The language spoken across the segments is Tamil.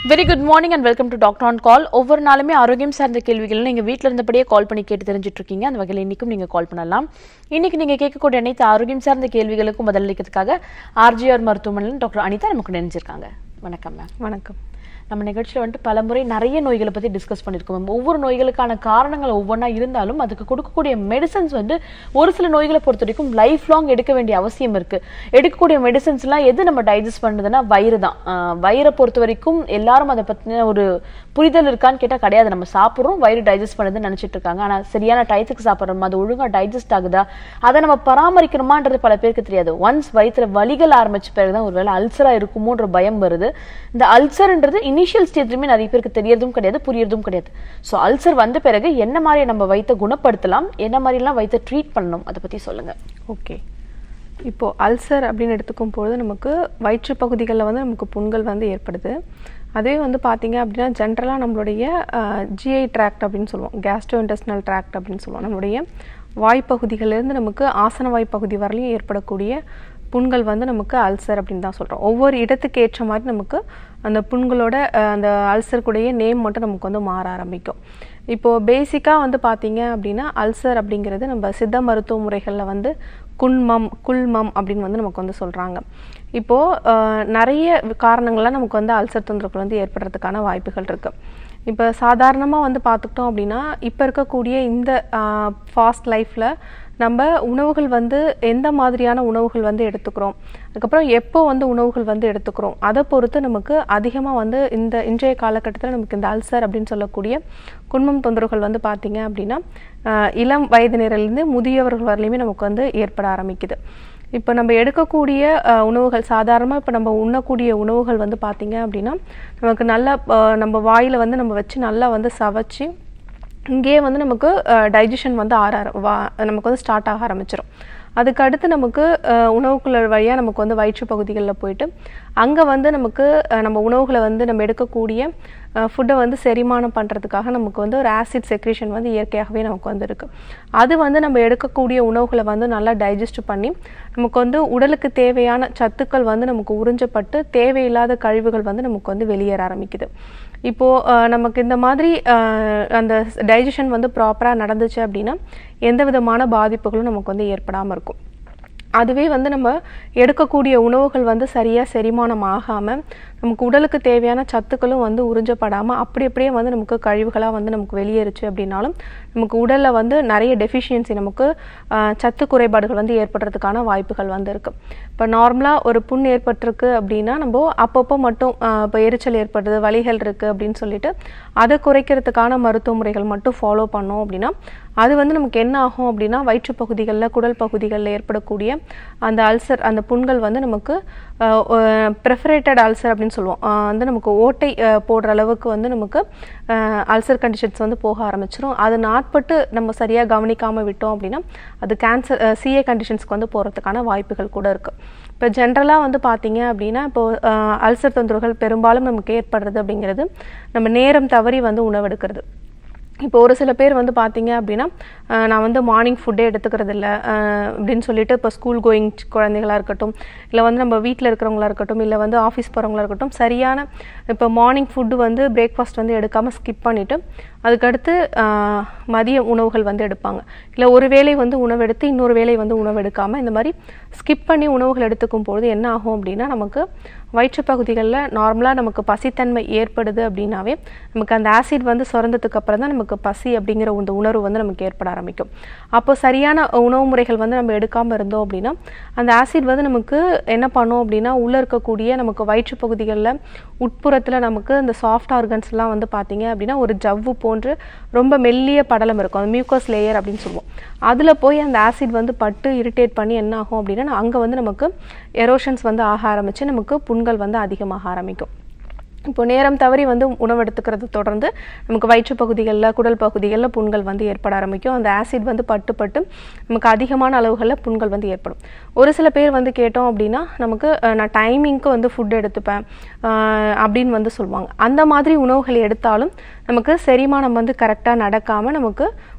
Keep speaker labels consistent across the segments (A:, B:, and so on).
A: Very good morning and welcome to doctor on call ஒவ்வொரு நாளுமே ஆரோக்கியம் சார்ந்த கேள்விகள் நீங்க வீட்ல இருந்தபடியே கால் பண்ணி கேட்டு தெரிஞ்சுட்டு இருக்கீங்க அந்த வகையில் இன்னைக்கும் நீங்க கால் பண்ணலாம் இன்னைக்கு நீங்க கேட்கக்கூடிய அனைத்து ஆரோக்கியம் சார்ந்த கேள்விகளுக்கும் பதிலளிக்கிறதுக்காக ஆர்ஜிஆர் மருத்துவமனையில் டாக்டர் அனிதா நமக்கு நினைச்சிருக்காங்க வணக்கம் மேம்
B: வணக்கம்
A: நம்ம நிகழ்ச்சியில் வந்துட்டு பலமுறை நிறைய நோய்களை பற்றி டிஸ்கஸ் பண்ணியிருக்கோம் மேம் ஒவ்வொரு நோய்களுக்கான காரணங்கள் ஒவ்வொன்றா இருந்தாலும் அதுக்கு கொடுக்கக்கூடிய மெடிசன்ஸ் வந்து ஒரு சில நோய்களை பொறுத்த வரைக்கும் லைஃப் லாங் எடுக்க வேண்டிய அவசியம் இருக்கு எடுக்கக்கூடிய மெடிசன்ஸ்லாம் எது நம்ம டைஜஸ்ட் பண்ணுதுன்னா வயிறு தான் ஆஹ் வயிறை பொறுத்த வரைக்கும் எல்லாரும் அதை பற்றின ஒரு புரிதல் இருக்கான்னு கேட்டால் கிடையாது நம்ம சாப்பிட்றோம் வயிறு டைஜஸ்ட் பண்ணுதுன்னு நினச்சிட்டு இருக்காங்க ஆனால் சரியான டயத்துக்கு சாப்பிட்றோம் அது ஒழுங்காக டைஜஸ்ட் ஆகுதா அதை நம்ம பராமரிக்கணுமான்றது பல பேருக்கு தெரியாது ஒன்ஸ் வயிற்றுல வலிகள் ஆரம்பிச்ச பிறகு தான் ஒருவேளை அல்சரா இருக்குமோன்ற பயம் வருது இந்த அல்சர்ன்றது இனிஷியல் ஸ்டேஜ்லையுமே நிறைய பேருக்கு தெரியறதும் கிடையாது புரியறதும் கிடையாது ஸோ அல்சர் வந்த பிறகு என்ன மாதிரி நம்ம வயித்தை குணப்படுத்தலாம் என்ன மாதிரிலாம் வயித்தை ட்ரீட் பண்ணணும் அதை பத்தி சொல்லுங்க
B: ஓகே இப்போ அல்சர் அப்படின்னு எடுத்துக்கும் பொழுது நமக்கு வயிற்று பகுதிகளில் வந்து நமக்கு புண்கள் வந்து ஏற்படுது அதுவே வந்து பார்த்தீங்க அப்படின்னா ஜென்ரலாக நம்மளுடைய ஜிஐ ட்ராக்ட் அப்படின்னு சொல்லுவோம் கேஸ்ட்ரோ இன்டெஸ்டினல் ட்ராக்ட் அப்படின்னு சொல்லுவோம் நம்மளுடைய வாய்ப்பகுதிகளிலிருந்து நமக்கு ஆசன வாய்ப்பகுதி வரலையும் ஏற்படக்கூடிய புண்கள் வந்து நமக்கு அல்சர் அப்படின்னு தான் சொல்கிறோம் ஒவ்வொரு இடத்துக்கு ஏற்ற மாதிரி நமக்கு அந்த புண்களோட அஹ், அந்த அல்சருக்குடைய நேம் மட்டும் நமக்கு வந்து மாற ஆரம்பிக்கும் இப்போது பேசிக்காக வந்து பார்த்தீங்க அப்படின்னா அல்சர் அப்படிங்கிறது நம்ம சித்த மருத்துவ முறைகளில் வந்து குண்மம் குல்மம் அப்படின்னு வந்து நமக்கு வந்து சொல்கிறாங்க இப்போது நிறைய காரணங்கள்லாம் நமக்கு வந்து அல்சர் தொந்தரவுகள் வந்து ஏற்படுறதுக்கான வாய்ப்புகள் இருக்குது இப்போ சாதாரணமாக வந்து பார்த்துக்கிட்டோம் அப்படின்னா இப்போ இருக்கக்கூடிய இந்த ஃபாஸ்ட் லைஃப்பில் நம்ம உணவுகள் வந்து எந்த மாதிரியான உணவுகள் வந்து எடுத்துக்கிறோம் அதுக்கப்புறம் எப்போ வந்து உணவுகள் வந்து எடுத்துக்கிறோம் அதை பொறுத்து நமக்கு அதிகமாக வந்து இந்த இன்றைய காலகட்டத்தில் நமக்கு இந்த அல்சர் அப்படின்னு சொல்லக்கூடிய குன்மம் தொந்தரவுகள் வந்து பார்த்தீங்க அப்படின்னா ஆஹ் இளம் வயதினரிலிருந்து முதியவர்கள் வரலையுமே நமக்கு வந்து ஏற்பட ஆரம்பிக்குது இப்போ நம்ம எடுக்கக்கூடிய அஹ், உணவுகள் சாதாரணமாக இப்போ நம்ம உண்ணக்கூடிய உணவுகள் வந்து பார்த்தீங்க அப்படின்னா நமக்கு நல்லா அஹ், நம்ம வாயில் வந்து நம்ம வச்சு நல்லா வந்து சவைச்சு இங்கேயே வந்து நமக்கு டைஜஷன் வந்து ஆற ஆர- வா நமக்கு வந்து ஸ்டார்ட் ஆக ஆரம்பிச்சிடும் அதுக்கு அடுத்து நமக்கு அஹ், உணவுக்குள்ள வழியாக நமக்கு வந்து வயிற்று பகுதிகளில் போயிட்டு அங்கே வந்து நமக்கு அஹ், நம்ம உணவுகளை வந்து நம்ம எடுக்கக்கூடிய ஃபுட்டை வந்து செரிமானம் பண்ணுறதுக்காக நமக்கு வந்து ஒரு ஆசிட் செக்ரேஷன் வந்து இயற்கையாகவே நமக்கு வந்து இருக்குது அது வந்து நம்ம எடுக்கக்கூடிய உணவுகளை வந்து நல்லா டைஜஸ்ட் பண்ணி நமக்கு வந்து உடலுக்கு தேவையான சத்துக்கள் வந்து நமக்கு உறிஞ்சப்பட்டு தேவையில்லாத கழிவுகள் வந்து நமக்கு வந்து வெளியேற ஆரம்பிக்குது இப்போது அஹ், நமக்கு இந்த மாதிரி அஹ், அந்த டைஜஷன் வந்து ப்ராப்பராக நடந்துச்சு அப்படின்னா எந்த விதமான பாதிப்புகளும் நமக்கு வந்து ஏற்படாமல் இருக்கும் அதுவே வந்து நம்ம எடுக்கக்கூடிய உணவுகள் வந்து சரியாக செரிமானம் ஆகாமல் நமக்கு உடலுக்கு தேவையான சத்துக்களும் வந்து உறிஞ்சப்படாமல் அப்படி அப்படியே வந்து நமக்கு கழிவுகளாக வந்து நமக்கு வெளியேறுச்சு அப்படின்னாலும் நமக்கு உடலில் வந்து நிறைய டெஃபிஷியன்சி நமக்கு ஆஹ், சத்து குறைபாடுகள் வந்து ஏற்படுறதுக்கான வாய்ப்புகள் வந்து இருக்குது இப்போ நார்மலாக ஒரு புண் ஏற்பட்டிருக்கு அப்படின்னா நம்ம அப்பப்போ மட்டும் இப்போ எரிச்சல் ஏற்படுது வலிகள் இருக்குது அப்படின்னு சொல்லிட்டு அதை குறைக்கிறதுக்கான மருத்துவ முறைகள் மட்டும் ஃபாலோ பண்ணோம் அப்படின்னா அது வந்து நமக்கு என்ன ஆகும் அப்படின்னா வயிற்று பகுதிகளில் குடல் பகுதிகளில் ஏற்படக்கூடிய அந்த அல்சர் அந்த புண்கள் வந்து நமக்கு ப்ரெஃபரேட்டட் அல்சர் அப்படின்னு சொல்லுவோம் ஆஹ் வந்து நமக்கு ஓட்டை ஆஹ் போடுற அளவுக்கு வந்து நமக்கு அல்சர் கண்டிஷன்ஸ் வந்து போக ஆரம்பிச்சிரும் அது நாட்பட்டு நம்ம சரியாக கவனிக்காமல் விட்டோம் அப்படின்னா அது கேன்சர் சிஏ கண்டிஷன்ஸ்க்கு வந்து போகிறதுக்கான வாய்ப்புகள் கூட இருக்குது இப்போ ஜென்ரலாக வந்து பார்த்தீங்க அப்படின்னா இப்போ அல்சர் தொந்தரவுகள் பெரும்பாலும் நமக்கு ஏற்படுறது அப்படிங்கிறது நம்ம நேரம் தவறி வந்து உணவெடுக்கிறது இப்போ ஒரு சில பேர் வந்து பார்த்தீங்க அப்படின்னா அஹ், நான் வந்து மார்னிங் ஃபுட்டே எடுத்துக்கிறது இல்லை அப்படின்னு சொல்லிட்டு இப்போ ஸ்கூல் கோயிங் குழந்தைகளாக இருக்கட்டும் இல்லை வந்து நம்ம வீட்டில் இருக்கிறவங்களா இருக்கட்டும் இல்லை வந்து ஆஃபீஸ் போகிறவங்களா இருக்கட்டும் சரியான இப்போ மார்னிங் ஃபுட்டு வந்து பிரேக்ஃபாஸ்ட் வந்து எடுக்காமல் ஸ்கிப் பண்ணிவிட்டு அதுக்கடுத்து அஹ், மதிய உணவுகள் வந்து எடுப்பாங்க இல்லை ஒரு வேளை வந்து உணவு எடுத்து இன்னொரு வேளை வந்து உணவு எடுக்காமல் இந்த மாதிரி ஸ்கிப் பண்ணி உணவுகள் எடுத்துக்கும் பொழுது என்ன ஆகும் அப்படின்னா நமக்கு வயிற்று பகுதிகளில் நார்மலாக நமக்கு பசித்தன்மை ஏற்படுது அப்படின்னாவே நமக்கு அந்த ஆசிட் வந்து சுரந்ததுக்கு அப்புறம் தான் நமக்கு பசி அப்படிங்கிற இந்த உணர்வு வந்து நமக்கு ஏற்பட ஆரம்பிக்கும் அப்போ சரியான உணவு முறைகள் வந்து நம்ம எடுக்காமல் இருந்தோம் அப்படின்னா அந்த ஆசிட் வந்து நமக்கு என்ன பண்ணும் அப்படின்னா உள்ளே இருக்கக்கூடிய நமக்கு வயிற்று பகுதிகளில் உட்புறத்தில் நமக்கு இந்த சாஃப்ட் ஆர்கன்ஸ்லாம் வந்து பார்த்தீங்க அப்படின்னா ஒரு ஜவ்வு போன்று ரொம்ப மெல்லிய படலம் இருக்கும் அந்த மியூக்கஸ் லேயர் அப்படின்னு சொல்லுவோம் அதில் போய் அந்த ஆசிட் வந்து பட்டு இரிட்டேட் பண்ணி என்ன ஆகும் அப்படின்னா அங்கே வந்து நமக்கு எரோஷன்ஸ் வந்து ஆக ஆரம்பித்து நமக்கு புண்கள் வந்து அதிகமாக ஆரம்பிக்கும் இப்போ நேரம் தவறி வந்து உணவு எடுத்துக்கிறது தொடர்ந்து நமக்கு வயிற்று பகுதிகளில் குடல் பகுதிகளில் புண்கள் வந்து ஏற்பட ஆரம்பிக்கும் அந்த ஆசிட் வந்து பட்டு பட்டு நமக்கு அதிகமான அளவுகளில் புண்கள் வந்து ஏற்படும் ஒரு சில பேர் வந்து கேட்டோம் அப்படின்னா நமக்கு அஹ், நான் டைமிங்க்கு வந்து ஃபுட் எடுத்துப்பேன் அஹ், அப்படின்னு வந்து சொல்லுவாங்க அந்த மாதிரி உணவுகள் எடுத்தாலும் நமக்கு செரிமானம் வந்து கரெக்டாக நடக்காமல் நமக்கு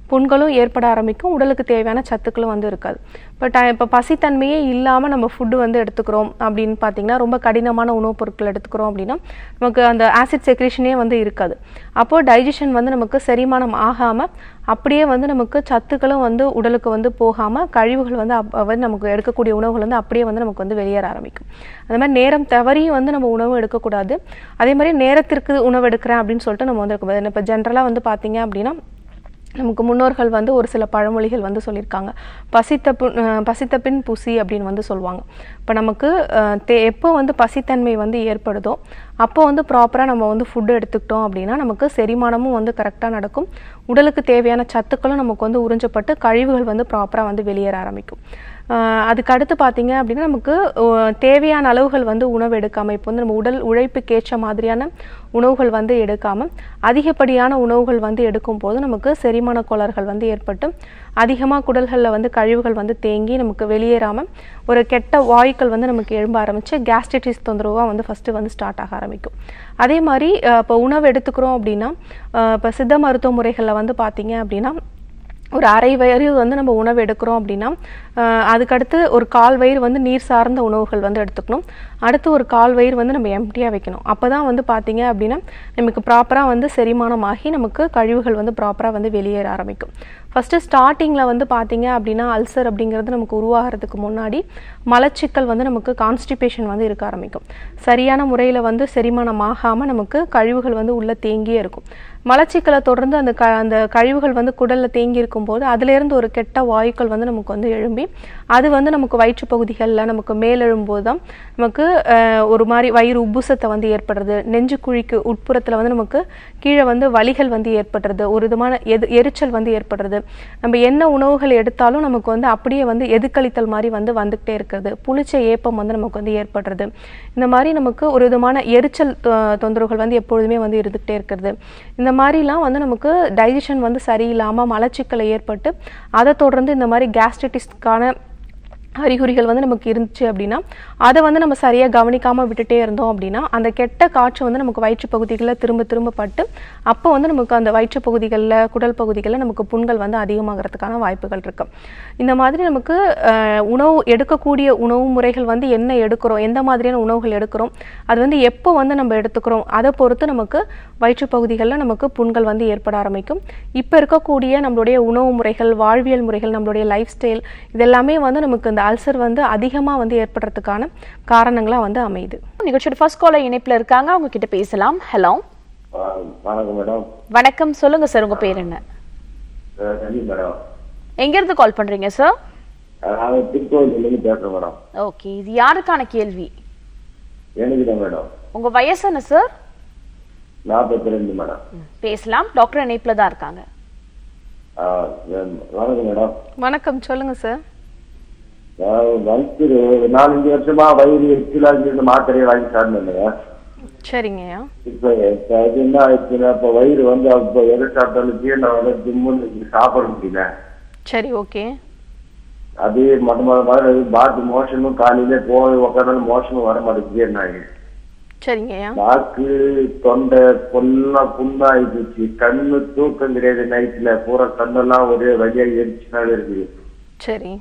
B: புண்களும் ஏற்பட ஆரம்பிக்கும் உடலுக்கு தேவையான சத்துக்களும் வந்து இருக்காது இப்போ ட இப்போ பசித்தன்மையே இல்லாமல் நம்ம ஃபுட்டு வந்து எடுத்துக்கிறோம் அப்படின்னு பார்த்தீங்கன்னா ரொம்ப கடினமான உணவுப் பொருட்கள் எடுத்துக்கிறோம் அப்படின்னா நமக்கு அந்த ஆசிட் செக்ரேஷனே வந்து இருக்காது அப்போது டைஜஷன் வந்து நமக்கு செரிமானம் ஆகாமல் அப்படியே வந்து நமக்கு சத்துக்களும் வந்து உடலுக்கு வந்து போகாமல் கழிவுகள் வந்து அப் வந்து நமக்கு எடுக்கக்கூடிய உணவுகள் வந்து அப்படியே வந்து நமக்கு வந்து வெளியேற ஆரம்பிக்கும் அந்த மாதிரி நேரம் தவறியும் வந்து நம்ம உணவு எடுக்கக்கூடாது அதே மாதிரி நேரத்திற்கு உணவு எடுக்கிறேன் அப்படின்னு சொல்லிட்டு நம்ம வந்து இருக்கக்கூடாது இப்போ ஜென்ரலாக வந்து பார்த்தீங்க அப்படின்னா நமக்கு முன்னோர்கள் வந்து ஒரு சில பழமொழிகள் வந்து சொல்லியிருக்காங்க பசித்த புண் அஹ் பசித்த பின் புசி அப்படின்னு வந்து சொல்லுவாங்க இப்போ நமக்கு அஹ், தே எப்போ வந்து பசித்தன்மை வந்து ஏற்படுதோ அப்போ வந்து ப்ராப்பராக நம்ம வந்து ஃபுட்டு எடுத்துக்கிட்டோம் அப்படின்னா நமக்கு செரிமானமும் வந்து கரெக்டாக நடக்கும் உடலுக்கு தேவையான சத்துக்களும் நமக்கு வந்து உறிஞ்சப்பட்டு கழிவுகள் வந்து ப்ராப்பராக வந்து வெளியேற ஆரம்பிக்கும் ஆஹ் அதுக்கு அடுத்து பார்த்தீங்க அப்படின்னா நமக்கு அஹ், தேவையான அளவுகள் வந்து உணவு எடுக்காமல் இப்போ வந்து நம்ம உடல் உழைப்புக்கு ஏற்ற மாதிரியான உணவுகள் வந்து எடுக்காமல் அதிகப்படியான உணவுகள் வந்து எடுக்கும் போது நமக்கு செரிமான கோளாறுகள் வந்து ஏற்பட்டு அதிகமாக குடல்களில் வந்து கழிவுகள் வந்து தேங்கி நமக்கு வெளியேறாமல் ஒரு கெட்ட வாயுக்கள் வந்து நமக்கு எழும்ப ஆரம்பித்து கேஸ்ட்ரைட்டிஸ் தொந்தரவாக வந்து ஃபஸ்ட்டு வந்து ஸ்டார்ட் ஆக ஆரம்பிக்கும் அதே மாதிரி அஹ், இப்போ உணவு எடுத்துக்கிறோம் அப்படின்னா அஹ், இப்போ சித்த மருத்துவ முறைகளில் வந்து பார்த்தீங்க அப்படின்னா ஒரு அரை வயிறு வந்து நம்ம உணவு எடுக்கிறோம் அப்படின்னா ஆஹ் அதுக்கடுத்து ஒரு கால் வயிறு வந்து நீர் சார்ந்த உணவுகள் வந்து எடுத்துக்கணும் அடுத்து ஒரு கால் வயிறு வந்து நம்ம எம்டியாக வைக்கணும் அப்போ தான் வந்து பார்த்தீங்க அப்படின்னா நமக்கு ப்ராப்பராக வந்து செரிமானமாகி நமக்கு கழிவுகள் வந்து ப்ராப்பராக வந்து வெளியேற ஆரம்பிக்கும் ஃபஸ்ட்டு ஸ்டார்டிங்கில் வந்து பார்த்தீங்க அப்படின்னா அல்சர் அப்படிங்கிறது நமக்கு உருவாகிறதுக்கு முன்னாடி மலச்சிக்கல் வந்து நமக்கு கான்ஸ்டிபேஷன் வந்து இருக்க ஆரம்பிக்கும் சரியான முறையில் வந்து செரிமானம் ஆகாமல் நமக்கு கழிவுகள் வந்து உள்ளே தேங்கியே இருக்கும் மலச்சிக்கலை தொடர்ந்து அந்த க அந்த கழிவுகள் வந்து குடலில் தேங்கி இருக்கும்போது அதுலேருந்து ஒரு கெட்ட வாயுக்கள் வந்து நமக்கு வந்து எழும்பி அது வந்து நமக்கு வயிற்றுப் பகுதிகளில் நமக்கு மேலெழும்போது தான் நமக்கு அஹ், ஒரு மாதிரி வயிறு உப்புசத்தை வந்து ஏற்படுறது நெஞ்சு குழிக்கு உட்புறத்தில் வந்து நமக்கு கீழே வந்து வலிகள் வந்து ஏற்படுறது ஒரு விதமான எது எரிச்சல் வந்து ஏற்படுறது நம்ம என்ன உணவுகள் எடுத்தாலும் நமக்கு வந்து அப்படியே வந்து எதுக்களித்தல் மாதிரி வந்து வந்துக்கிட்டே இருக்கிறது புளிச்ச ஏப்பம் வந்து நமக்கு வந்து ஏற்படுறது இந்த மாதிரி நமக்கு ஒரு விதமான எரிச்சல் தொ- தொந்தரவுகள் வந்து எப்பொழுதுமே வந்து இருந்துக்கிட்டே இருக்கிறது இந்த மாதிரிலாம் வந்து நமக்கு டைஜஷன் வந்து சரியில்லாமல் மலச்சிக்கலை ஏற்பட்டு அதை தொடர்ந்து இந்த மாதிரி கேஸ்ட்ரைட்டிஸ்க்கான அறிகுறிகள் வந்து நமக்கு இருந்துச்சு அப்படின்னா அதை வந்து நம்ம சரியாக கவனிக்காமல் விட்டுட்டே இருந்தோம் அப்படின்னா அந்த கெட்ட காற்று வந்து நமக்கு வயிற்றுப் பகுதிகளில் திரும்ப திரும்ப பட்டு அப்போ வந்து நமக்கு அந்த வயிற்றுப் பகுதிகளில் குடல் பகுதிகளில் நமக்கு புண்கள் வந்து அதிகமாகிறதுக்கான வாய்ப்புகள் இருக்கு இந்த மாதிரி நமக்கு அஹ், உணவு எடுக்கக்கூடிய உணவு முறைகள் வந்து என்ன எடுக்கிறோம் எந்த மாதிரியான உணவுகள் எடுக்கிறோம் அது வந்து எப்போ வந்து நம்ம எடுத்துக்கிறோம் அதை பொறுத்து நமக்கு வயிற்றுப் பகுதிகளில் நமக்கு புண்கள் வந்து ஏற்பட ஆரம்பிக்கும் இப்போ இருக்கக்கூடிய நம்மளுடைய உணவு முறைகள் வாழ்வியல் முறைகள் நம்மளுடைய லைஃப் ஸ்டைல் இதெல்லாமே வந்து நமக்கு இந்த அல்சர் வந்து அதிகமாக வந்து ஏற்படுறதுக்கான காரணங்களாக வந்து அமையுது
A: நிகழ்ச்சியோட ஃபர்ஸ்ட் காலர் இணைப்புல இருக்காங்க அவங்க கிட்ட பேசலாம் ஹலோ
C: ஆ, வணக்கம் மேடம்
A: வணக்கம் சொல்லுங்க சார் உங்க பேர் என்ன
C: அஹ், நன்றி மேடம்
A: எங்க இருந்து கால் பண்றீங்க சார்
C: நாங்கள் திருக்கோவிலேருந்து பேசுகிறோம் மேடம்
A: ஓகே இது யாருக்கான கேள்வி
C: எனக்கு தான் மேடம்
A: உங்க வயசு என்ன சார்
C: நாற்பத்தி ரெண்டு மேடம்
A: பேசலாம் டாக்டர் இணைப்புல தான் இருக்காங்க
C: ஆ, அஹ், வணக்கம் மேடம்
B: வணக்கம் சொல்லுங்க சார்
C: நான் வயிற்று நாலஞ்சு வருஷமா வயிறு எச்சிலாக மாத்திரையை வாங்கி சாப்பிட்டேன்
B: சரிங்கய்யா
C: இப்போ இப்போ அது என்ன ஆயிடுச்சுன்னா இப்போ வயிறு வந்து இப்போ எதை சாப்பிட்டாலும் ஜீரணம் வந்து ஜிம்முன்னு சாப்பிட முடியல
B: சரி ஓகே
C: அதே மொட்டை மொதல் மாதிரி பாட்டு மோஷனும் காலையில போய் உட்காந்தாலும் மோஷனும் வர மாட்டேங்குது என்ன
B: சரிங்கய்யா
C: நாக்கு தொண்டை பொல்லா புண்ணாயிடுச்சு கண்ணு தூக்கம் கிடையாது நைட்ல பூரா கண்ணெல்லாம் ஒரே வழியா எரிச்சுனாவே இருக்குது
B: சரி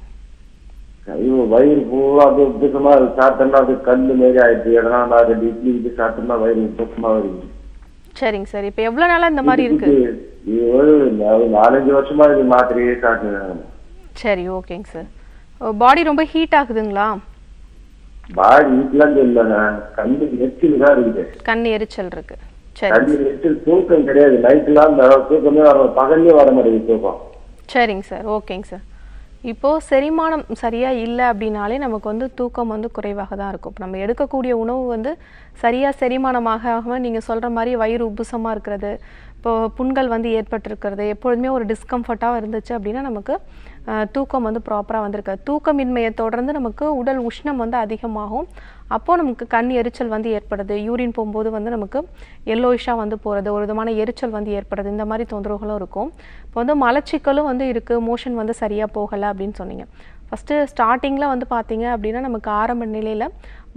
C: ஐயோ வயிறு பூரா அது உப்புசமா அது சாப்பிட்டோம்னா அது கல்லு மாரி ஆயிடுச்சு எதனா நான் ரெண்டு இட்லி இது சாப்பிட்டோம்னா வயிறு உப்புசமா வருது
B: சரிங்க சார் இப்போ எவ்வளோ நாளாக இந்த மாதிரி இருக்கு
C: இது ஒரு நா- நாலஞ்சு வருஷமா இது மாத்திரையே சாப்பிட்டேன்
B: சரி ஓகேங்க சார் பாடி ரொம்ப ஹீட் ஆகுதுங்களா
C: பாடி வீட்டுலாம் இல்லைங்க கண்ணு எச்சில் தான் இருக்குது
B: கண் எரிச்சல் இருக்கு சரி
C: கண்ணு எச்சில் தூக்கம் கிடையாது நைட்லாம் இந்த தூக்கமே வர பகல்லே வர மாட்டேங்குது தூக்கம்
B: சரிங்க சார் ஓகேங்க சார் இப்போது செரிமானம் சரியாக இல்லை அப்படின்னாலே நமக்கு வந்து தூக்கம் வந்து குறைவாக தான் இருக்கும் இப்போ நம்ம எடுக்கக்கூடிய உணவு வந்து சரியாக செரிமானமாக ஆகாமல் நீங்கள் சொல்கிற மாதிரி வயிறு உப்புசமாக இருக்கிறது இப்போ புண்கள் வந்து ஏற்பட்டிருக்கிறது எப்பொழுதுமே ஒரு டிஸ்கம்ஃபர்ட்டாக இருந்துச்சு அப்படின்னா நமக்கு ஆஹ், தூக்கம் வந்து ப்ராப்பராக வந்திருக்காது தூக்கமின்மையை தொடர்ந்து நமக்கு உடல் உஷ்ணம் வந்து அதிகமாகும் அப்போது நமக்கு கண் எரிச்சல் வந்து ஏற்படுது யூரின் போகும்போது வந்து நமக்கு எல்லோயிஷாக வந்து போகிறது ஒரு விதமான எரிச்சல் வந்து ஏற்படுது இந்த மாதிரி தொந்தரவுகளும் இருக்கும் இப்போ வந்து மலச்சிக்கலும் வந்து இருக்குது மோஷன் வந்து சரியாக போகலை அப்படின்னு சொன்னீங்க ஃபஸ்ட்டு ஸ்டார்டிங்கில் வந்து பார்த்தீங்க அப்படின்னா நமக்கு ஆரம்ப நிலையில்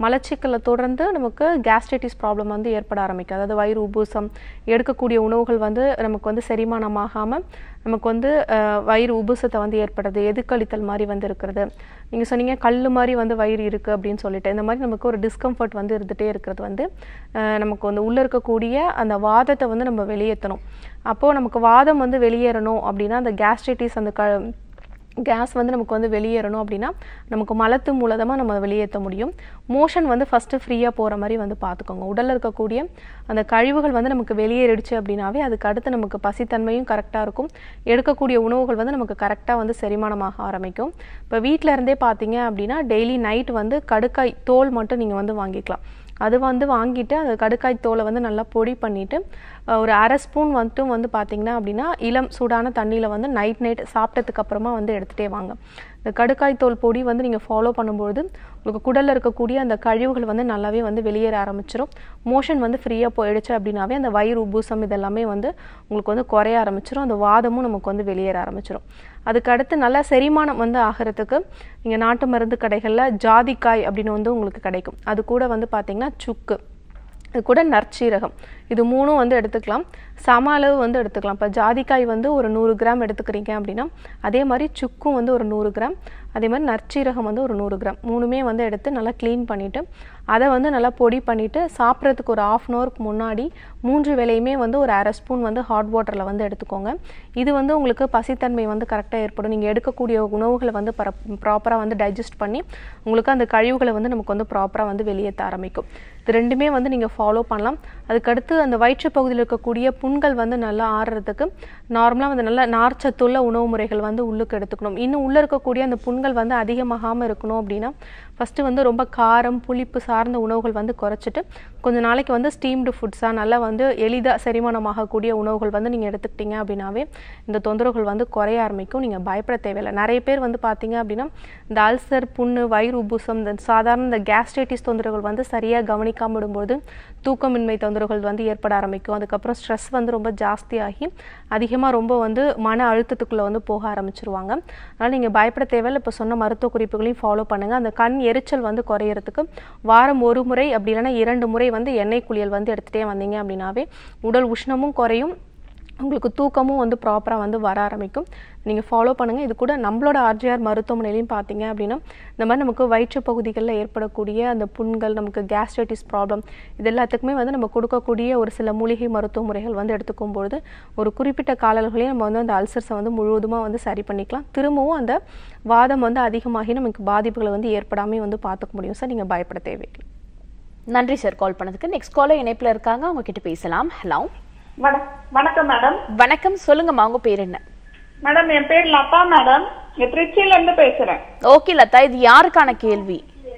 B: மலச்சிக்கலை தொடர்ந்து நமக்கு கேஸ்ட்ரைட்டிஸ் ப்ராப்ளம் வந்து ஏற்பட ஆரம்பிக்கும் அதாவது வயிறு உபூசம் எடுக்கக்கூடிய உணவுகள் வந்து நமக்கு வந்து செரிமானமாகாமல் நமக்கு வந்து அஹ், வயிறு உபுசத்தை வந்து ஏற்படுறது எதுக்களித்தல் மாதிரி வந்து இருக்கிறது நீங்கள் சொன்னீங்க கல் மாதிரி வந்து வயிறு இருக்குது அப்படின்னு சொல்லிட்டு இந்த மாதிரி நமக்கு ஒரு டிஸ்கம்ஃபர்ட் வந்து இருந்துகிட்டே இருக்கிறது வந்து அஹ், நமக்கு வந்து உள்ளே இருக்கக்கூடிய அந்த வாதத்தை வந்து நம்ம வெளியேற்றணும் அப்போது நமக்கு வாதம் வந்து வெளியேறணும் அப்படின்னா அந்த கேஸ்ட்ரைட்டிஸ் அந்த க கேஸ் வந்து நமக்கு வந்து வெளியேறணும் அப்படின்னா நமக்கு மலத்து மூலதமாக நம்ம வெளியேற்ற முடியும் மோஷன் வந்து ஃபஸ்ட்டு ஃப்ரீயாக போகிற மாதிரி வந்து பார்த்துக்கோங்க உடலில் இருக்கக்கூடிய அந்த கழிவுகள் வந்து நமக்கு வெளியேறிடுச்சு அப்படின்னாவே அதுக்கு அடுத்து நமக்கு பசித்தன்மையும் கரெக்டாக இருக்கும் எடுக்கக்கூடிய உணவுகள் வந்து நமக்கு கரெக்டாக வந்து செரிமானமாக ஆரம்பிக்கும் இப்போ வீட்டில் இருந்தே பார்த்தீங்க அப்படின்னா டெய்லி நைட் வந்து கடுக்காய் தோல் மட்டும் நீங்கள் வந்து வாங்கிக்கலாம் அது வந்து வாங்கிட்டு அந்த கடுக்காய் தோலை வந்து நல்லா பொடி பண்ணிவிட்டு ஒரு அரை ஸ்பூன் மட்டும் வந்து பார்த்தீங்கன்னா அப்படின்னா இளம் சூடான தண்ணியில் வந்து நைட் நைட் சாப்பிட்டதுக்கு அப்புறமா வந்து எடுத்துகிட்டே வாங்க இந்த கடுக்காய் தோல் பொடி வந்து நீங்கள் ஃபாலோ பண்ணும்பொழுது உங்களுக்கு குடலில் இருக்கக்கூடிய அந்த கழிவுகள் வந்து நல்லாவே வந்து வெளியேற ஆரம்பிச்சிடும் மோஷன் வந்து ஃப்ரீயாக போயிடுச்சு அப்படின்னாவே அந்த வயிறு உபூசம் இதெல்லாமே வந்து உங்களுக்கு வந்து குறைய ஆரம்பிச்சிடும் அந்த வாதமும் நமக்கு வந்து வெளியேற ஆரம்பிச்சிடும் அதுக்கு அடுத்து நல்லா செரிமானம் வந்து ஆகிறதுக்கு நீங்கள் நாட்டு மருந்து கடைகளில் ஜாதிக்காய் அப்படின்னு வந்து உங்களுக்கு கிடைக்கும் அது கூட வந்து பார்த்தீங்கன்னா சுக்கு இது கூட நற்சீரகம் இது மூணும் வந்து எடுத்துக்கலாம் சம அளவு வந்து எடுத்துக்கலாம் இப்போ ஜாதிக்காய் வந்து ஒரு நூறு கிராம் எடுத்துக்கிறீங்க அப்படின்னா அதே மாதிரி சுக்கும் வந்து ஒரு நூறு கிராம் அதே மாதிரி நற்சீரகம் வந்து ஒரு நூறு கிராம் மூணுமே வந்து எடுத்து நல்லா க்ளீன் பண்ணிவிட்டு அதை வந்து நல்லா பொடி பண்ணிவிட்டு சாப்பிட்றதுக்கு ஒரு ஆஃப் அன் ஹவருக்கு முன்னாடி மூன்று வேளையுமே வந்து ஒரு அரை ஸ்பூன் வந்து ஹாட் வாட்டரில் வந்து எடுத்துக்கோங்க இது வந்து உங்களுக்கு பசித்தன்மை வந்து கரெக்டாக ஏற்படும் நீங்கள் எடுக்கக்கூடிய உணவுகளை வந்து பர ப்ராப்பராக வந்து டைஜஸ்ட் பண்ணி உங்களுக்கு அந்த கழிவுகளை வந்து நமக்கு வந்து ப்ராப்பராக வந்து வெளியேற்ற ஆரம்பிக்கும் இது ரெண்டுமே வந்து நீங்கள் ஃபாலோ பண்ணலாம் அதுக்கடுத்து அந்த வயிற்று பகுதியில் இருக்கக்கூடிய புண்கள் வந்து நல்லா ஆறுறதுக்கு நார்மலாக வந்து நல்ல நார்ச்சத்துள்ள உணவு முறைகள் வந்து உள்ளுக்கு எடுத்துக்கணும் இன்னும் உள்ளே இருக்கக்கூடிய அந்த புண்கள் வந்து அதிகமாகாமல் இருக்கணும் அப்படின்னா ஃபஸ்ட்டு வந்து ரொம்ப காரம் புளிப்பு சார்ந்த உணவுகள் வந்து குறைச்சிட்டு கொஞ்ச நாளைக்கு வந்து ஸ்டீம்டு ஃபுட்ஸாக நல்லா வந்து எளிதாக செரிமானமாகக்கூடிய உணவுகள் வந்து நீங்கள் எடுத்துக்கிட்டீங்க அப்படின்னாவே இந்த தொந்தரவுகள் வந்து குறைய ஆரம்பிக்கும் நீங்கள் பயப்பட தேவையில்லை நிறைய பேர் வந்து பார்த்தீங்க அப்படின்னா இந்த அல்சர் புண்ணு வயிறு உபுசம் இந்த சாதாரண இந்த கேஸ்ட்ரைட்டிஸ் தொந்தரவுகள் வந்து சரியாக கவனிக்காம விடும்போது தூக்கமின்மை தொந்தரவுகள் வந்து ஏற்பட ஆரம்பிக்கும் அதுக்கப்புறம் ஸ்ட்ரெஸ் வந்து ரொம்ப ஜாஸ்தியாகி அதிகமாக ரொம்ப வந்து மன அழுத்தத்துக்குள்ளே வந்து போக ஆரம்பிச்சிருவாங்க அதனால் நீங்கள் பயப்பட தேவையில்லை இப்போ சொன்ன மருத்துவ குறிப்புகளையும் ஃபாலோ பண்ணுங்கள் அந்த கண் எரிச்சல் வந்து குறையறதுக்கு வாரம் ஒரு முறை அப்படி இல்லைன்னா இரண்டு முறை வந்து எண்ணெய் குளியல் வந்து எடுத்துகிட்டே வந்தீங்க அப்படின்னாவே உடல் உஷ்ணமும் குறையும் உங்களுக்கு தூக்கமும் வந்து ப்ராப்பராக வந்து வர ஆரம்பிக்கும் நீங்கள் ஃபாலோ பண்ணுங்கள் இது கூட நம்மளோட ஆர்ஜிஆர் மருத்துவமனையிலையும் பார்த்தீங்க அப்படின்னா இந்த மாதிரி நமக்கு வயிற்று பகுதிகளில் ஏற்படக்கூடிய அந்த புண்கள் நமக்கு கேஸ்ட்ரைட்டிஸ் ப்ராப்ளம் இது எல்லாத்துக்குமே வந்து நம்ம கொடுக்கக்கூடிய ஒரு சில மூலிகை மருத்துவ முறைகள் வந்து எடுத்துக்கும் பொழுது ஒரு குறிப்பிட்ட காலங்களையும் நம்ம வந்து அந்த அல்சர்ஸை வந்து முழுவதுமாக வந்து சரி பண்ணிக்கலாம் திரும்பவும் அந்த வாதம் வந்து அதிகமாகி நமக்கு பாதிப்புகளை வந்து ஏற்படாமல் வந்து பார்த்துக்க முடியும் சார் நீங்கள் பயப்பட தேவையில்லை
A: நன்றி சார் கால் பண்ணதுக்கு நெக்ஸ்ட் காலர் இணைப்புல இருக்காங்க அவங்க கிட்ட பேசலாம் ஹலோ
D: வணக்- வணக்கம் மேடம்
A: வணக்கம் சொல்லுங்கம்மா உங்க பேர் என்ன
D: மேடம் என் பேர் லதா மேடம் இங்க திருச்சியில இருந்து பேசுறேன்
A: ஓகே லதா இது யாருக்கான கேள்வி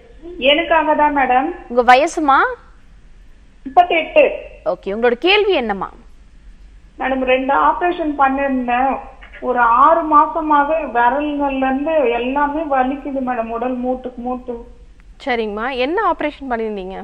D: எனக்காக தான் மேடம்
A: உங்க வயசுமா
D: முப்பத்தி எட்டு
A: ஓகே உங்களோட கேள்வி என்னம்மா
D: மேடம் ரெண்டு ஆபரேஷன் பண்ணிருந்தேன் ஒரு ஆறு மாசமாக விரல்கள்ல இருந்து எல்லாமே வலிக்குது மேடம் உடல் மூட்டுக்கு மூட்டு
B: சரிங்கம்மா என்ன ஆப்ரேஷன் பண்ணியிருந்தீங்க